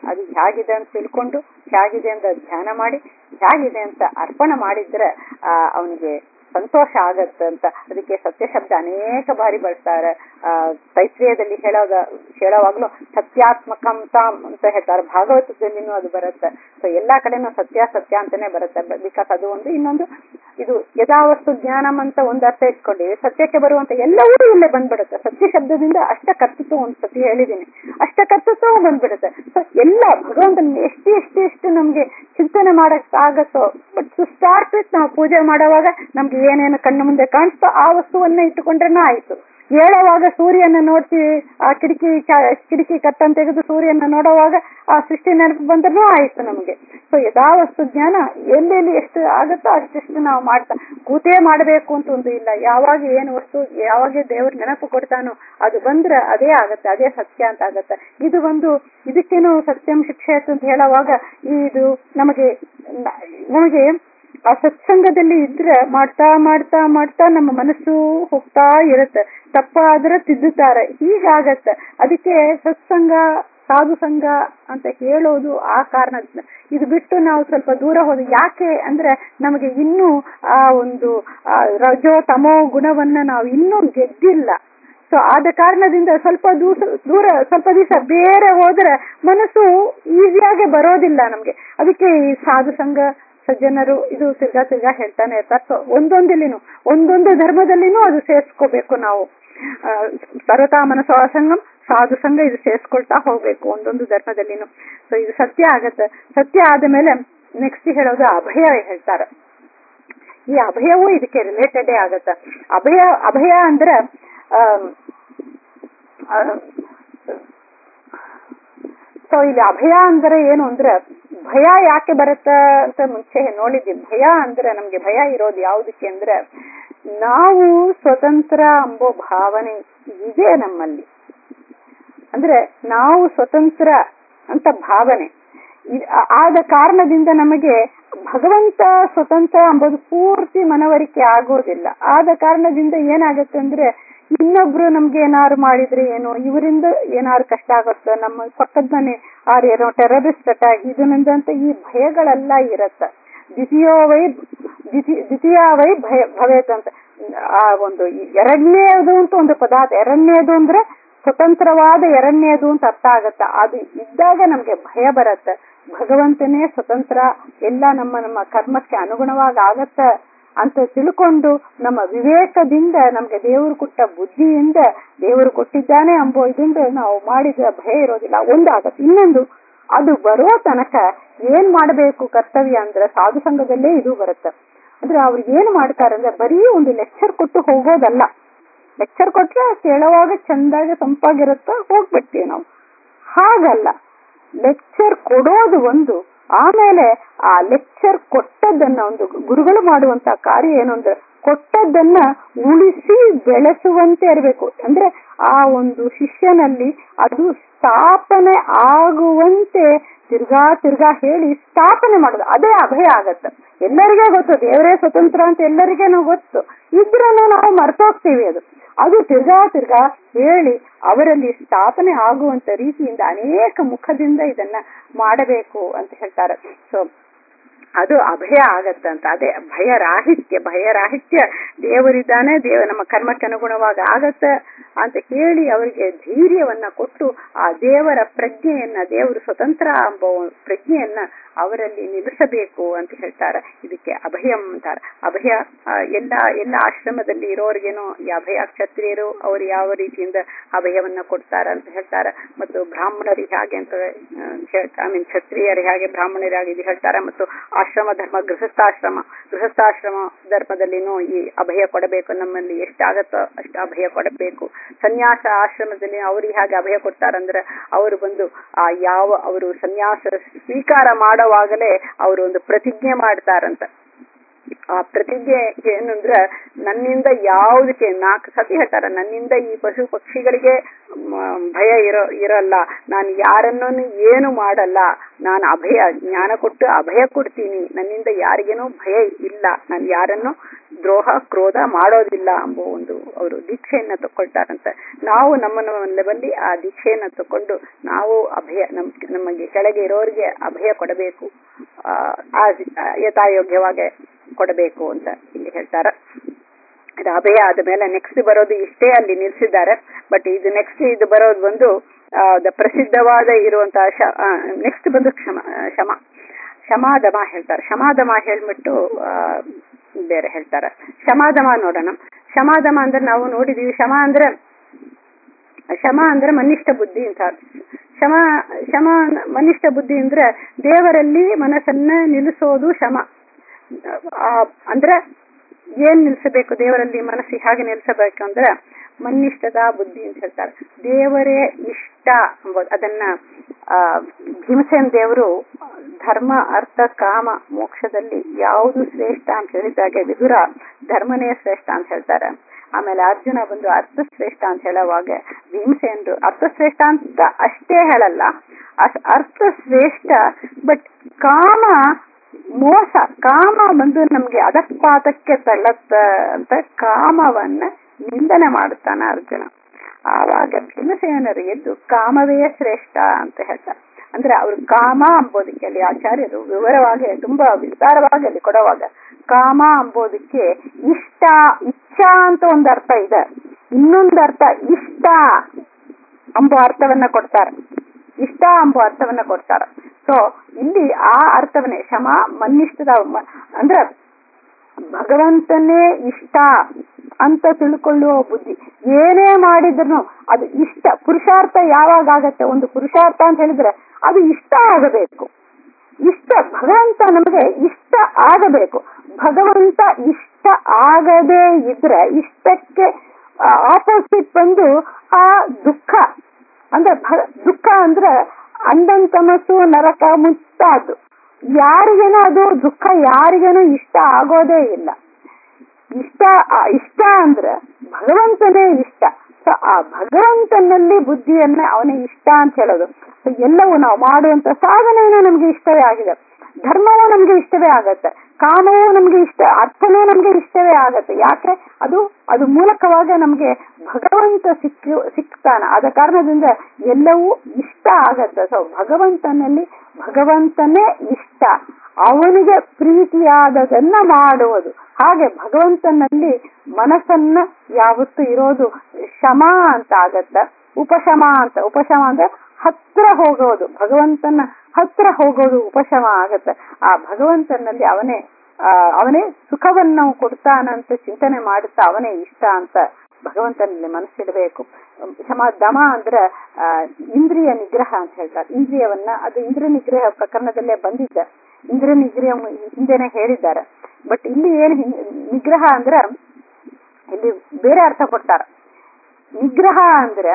ಅದು ಹೇಗಿದೆ ಅಂತ ತಿಳ್ಕೊಂಡು ಹೇಗಿದೆ ಅಂತ ಧ್ಯಾನ ಮಾಡಿ ಹೇಗಿದೆ ಅಂತ ಅರ್ಪಣೆ ಮಾಡಿದ್ರೆ ಆ ಅವನಿಗೆ ಸಂತೋಷ ಆಗತ್ತೆ ಅಂತ ಅದಕ್ಕೆ ಸತ್ಯ ಶಬ್ದ ಅನೇಕ ಬಾರಿ ಬಳಸ್ತಾರೆ ಆ ತೈತ್ರಿಯದಲ್ಲಿ ಹೇಳೋದ ಹೇಳೋವಾಗ್ಲೂ ಸತ್ಯಾತ್ಮಕಂ ತಾಮ್ ಅಂತ ಹೇಳ್ತಾರೆ ಭಾಗವತದಲ್ಲಿನೂ ಅದು ಬರುತ್ತೆ ಸೊ ಎಲ್ಲಾ ಕಡೆನೂ ಸತ್ಯ ಸತ್ಯ ಅಂತಾನೆ ಬರುತ್ತೆ ಬಿಕಾಸ್ ಅದು ಒಂದು ಇನ್ನೊಂದು ಇದು ಯಥಾವಸ್ತು ಜ್ಞಾನಂ ಅಂತ ಒಂದು ಅರ್ಥ ಇಟ್ಕೊಂಡಿವಿ ಸತ್ಯಕ್ಕೆ ಬರುವಂತ ಎಲ್ಲವೂ ಇಲ್ಲೇ ಬಂದ್ಬಿಡುತ್ತೆ ಸತ್ಯ ಶಬ್ದದಿಂದ ಅಷ್ಟ ಕರ್ತೃತ್ವ ಒಂದ್ ಸತಿ ಹೇಳಿದೀನಿ ಅಷ್ಟ ಕರ್ತೃತ್ವ ಬಂದ್ಬಿಡುತ್ತೆ ಸೊ ಎಲ್ಲ ಭಗವಂತನ ಎಷ್ಟು ಎಷ್ಟು ಎಷ್ಟು ನಮ್ಗೆ ಚಿಂತನೆ ಮಾಡಕ್ ಆಗತ್ತೋ ಬಟ್ ಟು ಸ್ಟಾರ್ಟ್ ವಿತ್ ನಾವು ಪೂಜೆ ಮಾಡುವಾಗ ನಮ್ಗೆ ಏನೇನು ಕಣ್ಣು ಮುಂದೆ ಕಾಣಿಸ್ತೋ ಆ ವಸ್ತುವನ್ನ ಇಟ್ಟುಕೊಂಡ್ರೆ ಆಯ್ತು ಹೇಳುವಾಗ ಸೂರ್ಯನ ನೋಡ್ತೀವಿ ಆ ಕಿಟಕಿ ಕಿಟಕಿ ಕಟ್ಟನ್ ತೆಗೆದು ಸೂರ್ಯನ ನೋಡುವಾಗ ಆ ಸೃಷ್ಟಿ ನೆನಪು ಬಂದ್ರೂ ಆಯ್ತು ನಮಗೆ ಸೊ ಯಥಾವಸ್ತು ಜ್ಞಾನ ಎಲ್ಲೆಲ್ಲಿ ಎಷ್ಟು ಆಗುತ್ತೋ ಅಷ್ಟೆಷ್ಟು ನಾವು ಮಾಡ್ತಾ ಕೂತೇ ಮಾಡಬೇಕು ಅಂತ ಒಂದು ಇಲ್ಲ ಯಾವಾಗ ಏನು ವಸ್ತು ಯಾವಾಗ ದೇವ್ರ ನೆನಪು ಕೊಡ್ತಾನೋ ಅದು ಬಂದ್ರೆ ಅದೇ ಆಗತ್ತೆ ಅದೇ ಸತ್ಯ ಅಂತ ಆಗತ್ತೆ ಇದು ಒಂದು ಇದಕ್ಕೇನು ಸತ್ಯಂ ಶಿಕ್ಷೆ ಅಂತ ಹೇಳುವಾಗ ಇದು ನಮಗೆ ನಮಗೆ ಆ ಸತ್ಸಂಗದಲ್ಲಿ ಇದ್ರೆ ಮಾಡ್ತಾ ಮಾಡ್ತಾ ಮಾಡ್ತಾ ನಮ್ಮ ಮನಸ್ಸು ಹೋಗ್ತಾ ಇರುತ್ತೆ ತಪ್ಪಾದ್ರೆ ತಿದ್ದುತ್ತಾರೆ ಹೀಗಾಗತ್ತೆ ಅದಕ್ಕೆ ಸತ್ಸಂಗ ಸಾಧು ಸಂಘ ಅಂತ ಹೇಳೋದು ಆ ಕಾರಣದಿಂದ ಇದು ಬಿಟ್ಟು ನಾವು ಸ್ವಲ್ಪ ದೂರ ಹೋದ ಯಾಕೆ ಅಂದ್ರೆ ನಮಗೆ ಇನ್ನೂ ಆ ಒಂದು ರಜೋ ತಮೋ ಗುಣವನ್ನ ನಾವು ಇನ್ನೂ ಗೆದ್ದಿಲ್ಲ ಸೊ ಆದ ಕಾರಣದಿಂದ ಸ್ವಲ್ಪ ದೂರ ದೂರ ಸ್ವಲ್ಪ ದಿವಸ ಬೇರೆ ಹೋದ್ರೆ ಮನಸ್ಸು ಈಸಿಯಾಗಿ ಬರೋದಿಲ್ಲ ನಮ್ಗೆ ಅದಕ್ಕೆ ಈ ಸಾಧು ಸಂಘ ಸಜ್ಜನರು ಇದು ತಿರ್ಗಾ ತಿರ್ಗಾ ಹೇಳ್ತಾನೆ ಇರ್ತಾರೆ ಸೊ ಒಂದೊಂದಿಲ್ಲಿನೂ ಒಂದೊಂದು ಧರ್ಮದಲ್ಲಿನೂ ಅದು ಸೇರ್ಸ್ಕೋಬೇಕು ನಾವು ಸರ್ವತಾ ಮನಸ್ಸು ಸಂಘಂ ಸಾಧು ಸಂಘ ಇದು ಸೇರ್ಸ್ಕೊಳ್ತಾ ಹೋಗ್ಬೇಕು ಒಂದೊಂದು ಧರ್ಮದಲ್ಲಿನೂ ಸೊ ಇದು ಸತ್ಯ ಆಗತ್ತೆ ಸತ್ಯ ಆದ ಮೇಲೆ ನೆಕ್ಸ್ಟ್ ಹೇಳೋದು ಅಭಯ ಹೇಳ್ತಾರೆ ಈ ಅಭಯವೂ ಇದಕ್ಕೆ ರಿಲೇಟೆಡೇ ಆಗತ್ತ ಅಭಯ ಅಭಯ ಅಂದ್ರೆ ಸೊ ಇಲ್ಲಿ ಅಭಯ ಅಂದ್ರೆ ಏನು ಅಂದ್ರೆ ಭಯ ಯಾಕೆ ಬರುತ್ತ ಅಂತ ಮುಂಚೆ ನೋಡಿದ್ವಿ ಭಯ ಅಂದ್ರೆ ನಮ್ಗೆ ಭಯ ಇರೋದು ಯಾವುದಕ್ಕೆ ಅಂದ್ರೆ ನಾವು ಸ್ವತಂತ್ರ ಎಂಬೋ ಭಾವನೆ ಇದೆ ನಮ್ಮಲ್ಲಿ ಅಂದ್ರೆ ನಾವು ಸ್ವತಂತ್ರ ಅಂತ ಭಾವನೆ ಆದ ಕಾರಣದಿಂದ ನಮಗೆ ಭಗವಂತ ಸ್ವತಂತ್ರ ಎಂಬುದು ಪೂರ್ತಿ ಮನವರಿಕೆ ಆಗೋದಿಲ್ಲ ಆದ ಕಾರಣದಿಂದ ಏನಾಗುತ್ತೆ ಅಂದ್ರೆ ಇನ್ನೊಬ್ರು ನಮ್ಗೆ ಏನಾರು ಮಾಡಿದ್ರೆ ಏನು ಇವರಿಂದ ಏನಾರು ಕಷ್ಟ ಆಗುತ್ತೋ ನಮ್ಮ ಪಕ್ಕದ ಮನೆ ಆರ್ ಏನೋ ಟೆರರಿಸ್ಟ್ ಅಟ್ಯಾಕ್ ಇದನ್ನಂತ ಈ ಭಯಗಳೆಲ್ಲ ಇರತ್ತ ದ್ವಿತೀಯ ವೈ ದ್ವಿತೀಯ ವೈ ಭಯ ಭವೇತ್ ಅಂತ ಆ ಒಂದು ಎರಡನೇದು ಅಂತ ಒಂದು ಪದಾರ್ಥ ಎರಡನೇದು ಅಂದ್ರೆ ಸ್ವತಂತ್ರವಾದ ಎರಡನೇದು ಅಂತ ಅರ್ಥ ಆಗತ್ತ ಅದು ಇದ್ದಾಗ ನಮ್ಗೆ ಭಯ ಬರತ್ತ ಭಗವಂತನೇ ಸ್ವತಂತ್ರ ಎಲ್ಲ ನಮ್ಮ ನಮ್ಮ ಕರ್ಮಕ್ಕೆ ಅನುಗುಣವಾಗಿ ಆಗತ್ತ ಅಂತ ತಿಳ್ಕೊಂಡು ನಮ್ಮ ವಿವೇಕದಿಂದ ನಮ್ಗೆ ದೇವರು ಕೊಟ್ಟ ಬುದ್ಧಿಯಿಂದ ದೇವರು ಕೊಟ್ಟಿದ್ದಾನೆ ಎಂಬೋ ಇದರಿಂದ ನಾವು ಮಾಡಿದ ಭಯ ಇರೋದಿಲ್ಲ ಒಂದಾಗತ್ತೆ ಇನ್ನೊಂದು ಅದು ಬರೋ ತನಕ ಏನ್ ಮಾಡಬೇಕು ಕರ್ತವ್ಯ ಅಂದ್ರೆ ಸಾಧು ಸಂಘದಲ್ಲೇ ಇದು ಬರುತ್ತೆ ಅಂದ್ರೆ ಅವ್ರು ಏನ್ ಮಾಡ್ತಾರೆ ಅಂದ್ರೆ ಬರೀ ಒಂದು ಲೆಕ್ಚರ್ ಕೊಟ್ಟು ಹೋಗೋದಲ್ಲ ಲೆಕ್ಚರ್ ಕೊಟ್ರೆ ಕೇಳುವಾಗ ಚಂದಾಗಿ ತಂಪಾಗಿರುತ್ತ ಹೋಗ್ಬಿಡ್ತೀವಿ ನಾವು ಹಾಗಲ್ಲ ಲೆಕ್ಚರ್ ಕೊಡೋದು ಒಂದು ಆಮೇಲೆ ಆ ಲೆಕ್ಚರ್ ಕೊಟ್ಟದ್ದನ್ನ ಒಂದು ಗುರುಗಳು ಮಾಡುವಂತ ಕಾರ್ಯ ಏನು ಅಂದ್ರೆ ಕೊಟ್ಟದ್ದನ್ನ ಉಳಿಸಿ ಬೆಳೆಸುವಂತೆ ಇರಬೇಕು ಅಂದ್ರೆ ಆ ಒಂದು ಶಿಷ್ಯನಲ್ಲಿ ಅದು ಸ್ಥಾಪನೆ ಆಗುವಂತೆ ತಿರ್ಗಾ ತಿರ್ಗಾ ಹೇಳಿ ಸ್ಥಾಪನೆ ಮಾಡೋದು ಅದೇ ಅಭಯ ಆಗತ್ತೆ ಎಲ್ಲರಿಗೂ ಗೊತ್ತು ದೇವರೇ ಸ್ವತಂತ್ರ ಅಂತ ಎಲ್ಲರಿಗೇನು ಗೊತ್ತು ಇದ್ರನ್ನು ನಾವು ಮರ್ತೋಗ್ತೀವಿ ಅದು ಅದು ತಿರ್ಗಾ ತಿರ್ಗಾ ಹೇಳಿ ಅವರಲ್ಲಿ ಸ್ಥಾಪನೆ ಆಗುವಂತ ರೀತಿಯಿಂದ ಅನೇಕ ಮುಖದಿಂದ ಇದನ್ನ ಮಾಡಬೇಕು ಅಂತ ಹೇಳ್ತಾರೆ ಸೊ ಅದು ಅಭಯ ಆಗತ್ತಂತ ಅದೇ ಭಯ ರಾಹಿತ್ಯ ಭಯ ರಾಹಿತ್ಯ ದೇವರಿದ್ದಾನೆ ದೇವ ನಮ್ಮ ಕರ್ಮಕ್ಕೆ ಅನುಗುಣವಾಗಿ ಆಗತ್ತ ಅಂತ ಹೇಳಿ ಅವರಿಗೆ ಧೈರ್ಯವನ್ನ ಕೊಟ್ಟು ಆ ದೇವರ ಪ್ರಜ್ಞೆಯನ್ನ ದೇವರು ಸ್ವತಂತ್ರ ಎಂಬ ಪ್ರಜ್ಞೆಯನ್ನ ಅವರಲ್ಲಿ ನಿಲ್ಲಿಸಬೇಕು ಅಂತ ಹೇಳ್ತಾರೆ ಇದಕ್ಕೆ ಅಭಯಂ ಅಂತಾರೆ ಅಭಯ ಎಲ್ಲ ಎಲ್ಲ ಆಶ್ರಮದಲ್ಲಿ ಇರೋರಿಗೇನೋ ಈ ಅಭಯ ಕ್ಷತ್ರಿಯರು ಅವರು ಯಾವ ರೀತಿಯಿಂದ ಅಭಯವನ್ನ ಕೊಡ್ತಾರ ಅಂತ ಹೇಳ್ತಾರೆ ಮತ್ತು ಬ್ರಾಹ್ಮಣರಿಗೆ ಹಾಗೆ ಅಂತ ಐ ಮೀನ್ ಕ್ಷತ್ರಿಯರಿಗೆ ಹಾಗೆ ಬ್ರಾಹ್ಮಣರಾಗಿ ಇದು ಹೇಳ್ತಾರೆ ಮತ್ತು ಆಶ್ರಮ ಧರ್ಮ ಗೃಹಸ್ಥಾಶ್ರಮ ಗೃಹಸ್ಥಾಶ್ರಮ ಧರ್ಮದಲ್ಲಿನೂ ಈ ಅಭಯ ಕೊಡಬೇಕು ನಮ್ಮಲ್ಲಿ ಎಷ್ಟಾಗತ್ತೋ ಅಷ್ಟು ಅಭಯ ಕೊಡಬೇಕು ಸನ್ಯಾಸ ಆಶ್ರಮದಲ್ಲಿ ಅವ್ರಿಗೆ ಹಾಗೆ ಅಭಯ ಕೊಡ್ತಾರಂದ್ರೆ ಅವರು ಬಂದು ಆ ಯಾವ ಅವರು ಸನ್ಯಾಸ ಸ್ವೀಕಾರ ಮಾಡುವಾಗಲೇ ಅವರು ಒಂದು ಪ್ರತಿಜ್ಞೆ ಮಾಡ್ತಾರಂತ ಆ ಪ್ರತಿಜ್ಞೆ ಏನಂದ್ರ ನನ್ನಿಂದ ಯಾವುದಕ್ಕೆ ನಾಲ್ಕು ಸತಿ ಹೇಳ್ತಾರ ನನ್ನಿಂದ ಈ ಪಶು ಪಕ್ಷಿಗಳಿಗೆ ಮ, ಭಯ ಇರೋ ಇರಲ್ಲ ನಾನು ಯಾರನ್ನೂ ಏನು ಮಾಡಲ್ಲ ನಾನು ಅಭಯ ಜ್ಞಾನ ಕೊಟ್ಟು ಅಭಯ ಕೊಡ್ತೀನಿ ನನ್ನಿಂದ ಯಾರಿಗೇನೂ ಭಯ ಇಲ್ಲ ನಾನು ಯಾರನ್ನು ದ್ರೋಹ ಕ್ರೋಧ ಮಾಡೋದಿಲ್ಲ ಎಂಬ ಒಂದು ಅವರು ದೀಕ್ಷೆಯನ್ನ ತಕೊಳ್ತಾರಂತೆ ನಾವು ನಮ್ಮ ನಮ್ಮ ಲೆವೆಲ್ಲಿ ಆ ದೀಕ್ಷೆಯನ್ನ ತಕೊಂಡು ನಾವು ಅಭಯ ನಮ್ ನಮಗೆ ಕೆಳಗೆ ಇರೋರಿಗೆ ಅಭಯ ಕೊಡಬೇಕು ಆ, ಆ ಯಥಾಯೋಗ್ಯವಾಗಿ ಕೊಡಬೇಕು ಅಂತ ಇಲ್ಲಿ ಹೇಳ್ತಾರ ಇದು ಅಭಯ ಆದ ಮೇಲೆ ನೆಕ್ಸ್ಟ್ ಬರೋದು ಇಷ್ಟೇ ಅಲ್ಲಿ ನಿಲ್ಸಿದ್ದಾರೆ ಬಟ್ ಇದು ನೆಕ್ಸ್ಟ್ ಇದು ಬರೋದು ಬಂದು ಆ, ದ- ಪ್ರಸಿದ್ಧವಾದ ಇರುವಂತಹ ನೆಕ್ಸ್ಟ್ ಬಂದು ಕ್ಷಮ ಆ, ಶಮ ಶಮಾದಮ ಹೇಳ್ತಾರೆ ಶಮಾದಮ ಹೇಳ್ಬಿಟ್ಟು ಆ, ಬೇರೆ ಹೇಳ್ತಾರೆ ಶಮಾದಮ ನೋಡೋಣ ಶಮಾದಮ ಅಂದ್ರೆ ನಾವು ನೋಡಿದೀವಿ ಶಮ ಅಂದ್ರೆ ಶಮ ಅಂದ್ರೆ ಮನಿಷ್ಠ ಬುದ್ಧಿ ಅಂತ ಅರ್ಥ. ಶಮ ಶಮ ಮನಿಷ್ಠ ಬುದ್ಧಿ ಅಂದ್ರೆ ದೇವರಲ್ಲಿ ಮನಸ್ಸನ್ನ ನಿಲ್ಲಿಸೋದು ಶಮ ಆ, ಅಂದ್ರೆ ಏನ್ ನಿಲ್ಸಬೇಕು ದೇವರಲ್ಲಿ ಮನಸ್ಸು ಹೇಗೆ ನಿಲ್ಸಬೇಕು ಅಂದ್ರೆ ಮನ್ನಿಷ್ಠದ ಬುದ್ಧಿ ಅಂತ ಹೇಳ್ತಾರೆ ದೇವರೇ ಇಷ್ಟ ಎಂಬುದು ಅದನ್ನ ಆ ಭೀಮಸೇನ್ ದೇವರು ಧರ್ಮ ಅರ್ಥ ಕಾಮ ಮೋಕ್ಷದಲ್ಲಿ ಯಾವುದು ಶ್ರೇಷ್ಠ ಅಂತ ಹೇಳಿದಾಗೆ ವಿದುರ ಧರ್ಮನೇ ಶ್ರೇಷ್ಠ ಅಂತ ಹೇಳ್ತಾರೆ ಆಮೇಲೆ ಅರ್ಜುನ ಬಂದು ಅರ್ಥ ಶ್ರೇಷ್ಠ ಅಂತ ಹೇಳುವಾಗ ಭೀಮಸೇನ್ರು ಅರ್ಥ ಶ್ರೇಷ್ಠ ಅಂತ ಅಷ್ಟೇ ಹೇಳಲ್ಲ ಅಸ್- ಅರ್ಥ ಶ್ರೇಷ್ಠ ಬಟ್ ಕಾಮ ಮೋಸ ಕಾಮ ಬಂದು ನಮ್ಗೆ ಅಧಪಾತಕ್ಕೆ ತಳ್ಳತ್ತ ಅಂತ ಕಾಮವನ್ನ ನಿಂದನೆ ಮಾಡುತ್ತಾನ ಅರ್ಜುನ ಆವಾಗ ಭೀಮಸೇನರು ಎದ್ದು ಕಾಮವೇ ಶ್ರೇಷ್ಠ ಅಂತ ಹೇಳ್ತಾರೆ ಅಂದ್ರೆ ಅವ್ರು ಕಾಮ ಅಂಬೋದಕ್ಕೆ ಅಲ್ಲಿ ಆಚಾರ್ಯರು ವಿವರವಾಗಿ ತುಂಬಾ ವಿಸ್ತಾರವಾಗಿ ಅಲ್ಲಿ ಕೊಡುವಾಗ ಕಾಮ ಅಂಬೋದಕ್ಕೆ ಇಷ್ಟ ಇಚ್ಛಾ ಅಂತ ಒಂದು ಅರ್ಥ ಇದೆ ಇನ್ನೊಂದು ಅರ್ಥ ಇಷ್ಟ ಎಂಬ ಅರ್ಥವನ್ನ ಕೊಡ್ತಾರೆ ಇಷ್ಟ ಎಂಬ ಅರ್ಥವನ್ನ ಕೊಡ್ತಾರೆ ಸೊ ಇಲ್ಲಿ ಆ ಅರ್ಥವನ್ನೇ ಶಮ ಮನ್ನಿಷ್ಠದ ಮ- ಅಂದ್ರೆ ಭಗವಂತನೇ ಇಷ್ಟ ಅಂತ ತಿಳ್ಕೊಳ್ಳುವ ಬುದ್ಧಿ ಏನೇ ಮಾಡಿದ್ರು ಅದು ಇಷ್ಟ ಪುರುಷಾರ್ಥ ಯಾವಾಗ ಆಗತ್ತೆ ಒಂದು ಪುರುಷಾರ್ಥ ಅಂತ ಹೇಳಿದ್ರೆ ಅದು ಇಷ್ಟ ಆಗಬೇಕು ಇಷ್ಟ ಭಗವಂತ ನಮಗೆ ಇಷ್ಟ ಆಗಬೇಕು ಭಗವಂತ ಇಷ್ಟ ಆಗದೇ ಇದ್ರೆ ಇಷ್ಟಕ್ಕೆ ಆಪೋಸಿಟ್ ಬಂದು ಆ ದುಃಖ ಅಂದ್ರೆ ಭ- ದುಃಖ ಅಂದ್ರೆ ಅಂದನ್ ತಮಸ್ಸು ನರಕ ಮುತ್ತಾದ್ದು ಯಾರಿಗೇನೋ ಅದು ದುಃಖ ಯಾರಿಗೇನೋ ಇಷ್ಟ ಆಗೋದೇ ಇಲ್ಲ ಇಷ್ಟ ಆ ಇಷ್ಟ ಅಂದ್ರೆ ಭಗವಂತನೇ ಇಷ್ಟ ಸೊ ಆ ಭಗವಂತನಲ್ಲಿ ಬುದ್ಧಿಯನ್ನ ಅವನೇ ಇಷ್ಟ ಅಂತ ಹೇಳೋದು ಸೊ ಎಲ್ಲವೂ ನಾವು ಮಾಡುವಂತ ಸಾಧನೆಯೂ ನಮ್ಗೆ ಇಷ್ಟವೇ ಆಗಿದೆ ಧರ್ಮವೂ ನಮ್ಗೆ ಇಷ್ಟವೇ ಆಗತ್ತೆ ಕಾಮವೂ ನಮ್ಗೆ ಇಷ್ಟ ಅರ್ಥನೂ ನಮ್ಗೆ ಇಷ್ಟವೇ ಆಗತ್ತೆ ಯಾಕೆ ಅದು ಅದು ಮೂಲಕವಾಗಿ ನಮ್ಗೆ ಭಗವಂತ ಸಿಕ್ಕಿ ಸಿಕ್ತಾನ ಆದ ಕಾರಣದಿಂದ ಎಲ್ಲವೂ ಇಷ್ಟ ಆಗತ್ತೆ ಸೊ ಭಗವಂತನಲ್ಲಿ ಭಗವಂತನೇ ಇಷ್ಟ ಅವನಿಗೆ ಪ್ರೀತಿಯಾದದನ್ನ ಮಾಡುವುದು ಹಾಗೆ ಭಗವಂತನಲ್ಲಿ ಮನಸ್ಸನ್ನ ಯಾವತ್ತು ಇರೋದು ಶಮ ಅಂತ ಆಗತ್ತ ಉಪಶಮ ಅಂತ ಉಪಶಮ ಅಂದ್ರೆ ಹತ್ರ ಹೋಗೋದು ಭಗವಂತನ ಹತ್ರ ಹೋಗೋದು ಉಪಶಮ ಆಗತ್ತೆ ಆ ಭಗವಂತನಲ್ಲಿ ಅವನೇ ಆ, ಅವನೇ ಸುಖವನ್ನ ಕೊಡ್ತಾನಂತ ಚಿಂತನೆ ಮಾಡುತ್ತಾ ಅವನೇ ಇಷ್ಟ ಅಂತ ಭಗವಂತನಲ್ಲಿ ಮನಸ್ಸಿಡಬೇಕು ಶಮ ದಮ ಅಂದ್ರೆ ಆ, ಇಂದ್ರಿಯ ನಿಗ್ರಹ ಅಂತ ಹೇಳ್ತಾರೆ ಇಂದ್ರಿಯವನ್ನ ಅದು ಇಂದ್ರಿಯ ನಿಗ್ರಹ ಪ್ರಕರಣದಲ್ಲೇ ಬಂದಿದ್ದ ಇಂದ್ರಿಯ ನಿಗ್ರಹ ಹಿಂದೆನೆ ಹೇಳಿದ್ದಾರೆ ಬಟ್ ಇಲ್ಲಿ ಏನ್ ಹಿಂ- ನಿಗ್ರಹ ಅಂದ್ರೆ ಇಲ್ಲಿ ಬೇರೆ ಅರ್ಥ ಕೊಡ್ತಾರ ನಿಗ್ರಹ ಅಂದ್ರೆ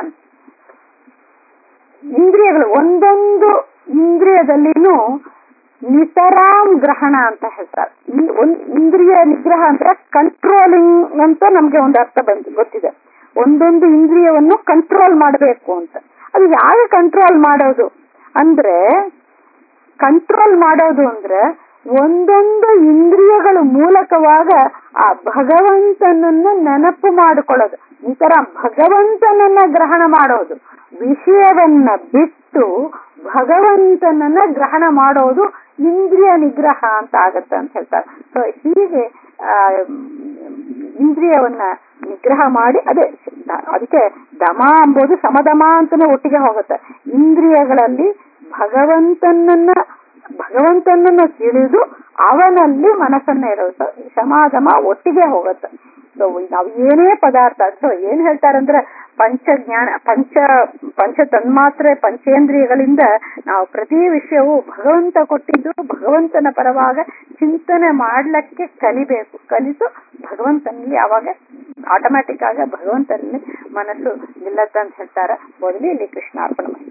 ಇಂದ್ರಿಯಗಳು ಒಂದೊಂದು ಇಂದ್ರಿಯದಲ್ಲಿನೂ ನಿತರಾಮ್ ಗ್ರಹಣ ಅಂತ ಹೇಳ್ತಾರೆ ಈ ಒಂದ್ ಇಂದ್ರಿಯ ನಿಗ್ರಹ ಅಂದ್ರೆ ಕಂಟ್ರೋಲಿಂಗ್ ಅಂತ ನಮ್ಗೆ ಒಂದು ಅರ್ಥ ಬಂದು ಗೊತ್ತಿದೆ ಒಂದೊಂದು ಇಂದ್ರಿಯವನ್ನು ಕಂಟ್ರೋಲ್ ಮಾಡಬೇಕು ಅಂತ ಅದು ಯಾರು ಕಂಟ್ರೋಲ್ ಮಾಡೋದು ಅಂದ್ರೆ ಕಂಟ್ರೋಲ್ ಮಾಡೋದು ಅಂದ್ರೆ ಒಂದೊಂದು ಇಂದ್ರಿಯಗಳ ಮೂಲಕವಾಗ ಆ ಭಗವಂತನನ್ನ ನೆನಪು ಮಾಡಿಕೊಳ್ಳೋದು ಈ ತರ ಭಗವಂತನನ್ನ ಗ್ರಹಣ ಮಾಡೋದು ವಿಷಯವನ್ನ ಬಿಟ್ಟು ಭಗವಂತನನ್ನ ಗ್ರಹಣ ಮಾಡೋದು ಇಂದ್ರಿಯ ನಿಗ್ರಹ ಅಂತ ಆಗತ್ತೆ ಅಂತ ಹೇಳ್ತಾರೆ ಸೊ ಹೀಗೆ ಆ, ಇಂದ್ರಿಯವನ್ನ ನಿಗ್ರಹ ಮಾಡಿ ಅದೇ ಅದಕ್ಕೆ ದಮ ಎಂಬುದು ಸಮದಮ ಅಂತಾನೆ ಒಟ್ಟಿಗೆ ಹೋಗುತ್ತೆ ಇಂದ್ರಿಯಗಳಲ್ಲಿ ಭಗವಂತನನ್ನ ಭಗವಂತನನ್ನ ತಿಳಿದು ಅವನಲ್ಲಿ ಮನಸ್ಸನ್ನ ಇರೋದು ಸಮಾಗಮ ಒಟ್ಟಿಗೆ ಹೋಗುತ್ತೆ ಸೊ ನಾವು ಏನೇ ಪದಾರ್ಥ ಸೊ ಏನ್ ಹೇಳ್ತಾರಂದ್ರೆ ಪಂಚ ಜ್ಞಾನ ಪಂಚ ಪಂಚ ತನ್ಮಾತ್ರೆ ಪಂಚೇಂದ್ರಿಯಗಳಿಂದ ನಾವು ಪ್ರತಿ ವಿಷಯವೂ ಭಗವಂತ ಕೊಟ್ಟಿದ್ದು ಭಗವಂತನ ಪರವಾಗ ಚಿಂತನೆ ಮಾಡ್ಲಿಕ್ಕೆ ಕಲಿಬೇಕು ಕಲಿತು ಭಗವಂತನಲ್ಲಿ ಅವಾಗ ಆಟೋಮ್ಯಾಟಿಕ್ ಆಗಿ ಭಗವಂತನಲ್ಲಿ ಮನಸ್ಸು ನಿಲ್ಲತ್ತ ಅಂತ ಹೇಳ್ತಾರೆ ಮೊದಲು ಇಲ್ಲಿ ಕೃಷ್ಣಾರ್ಪಣ ಮಾಡಿ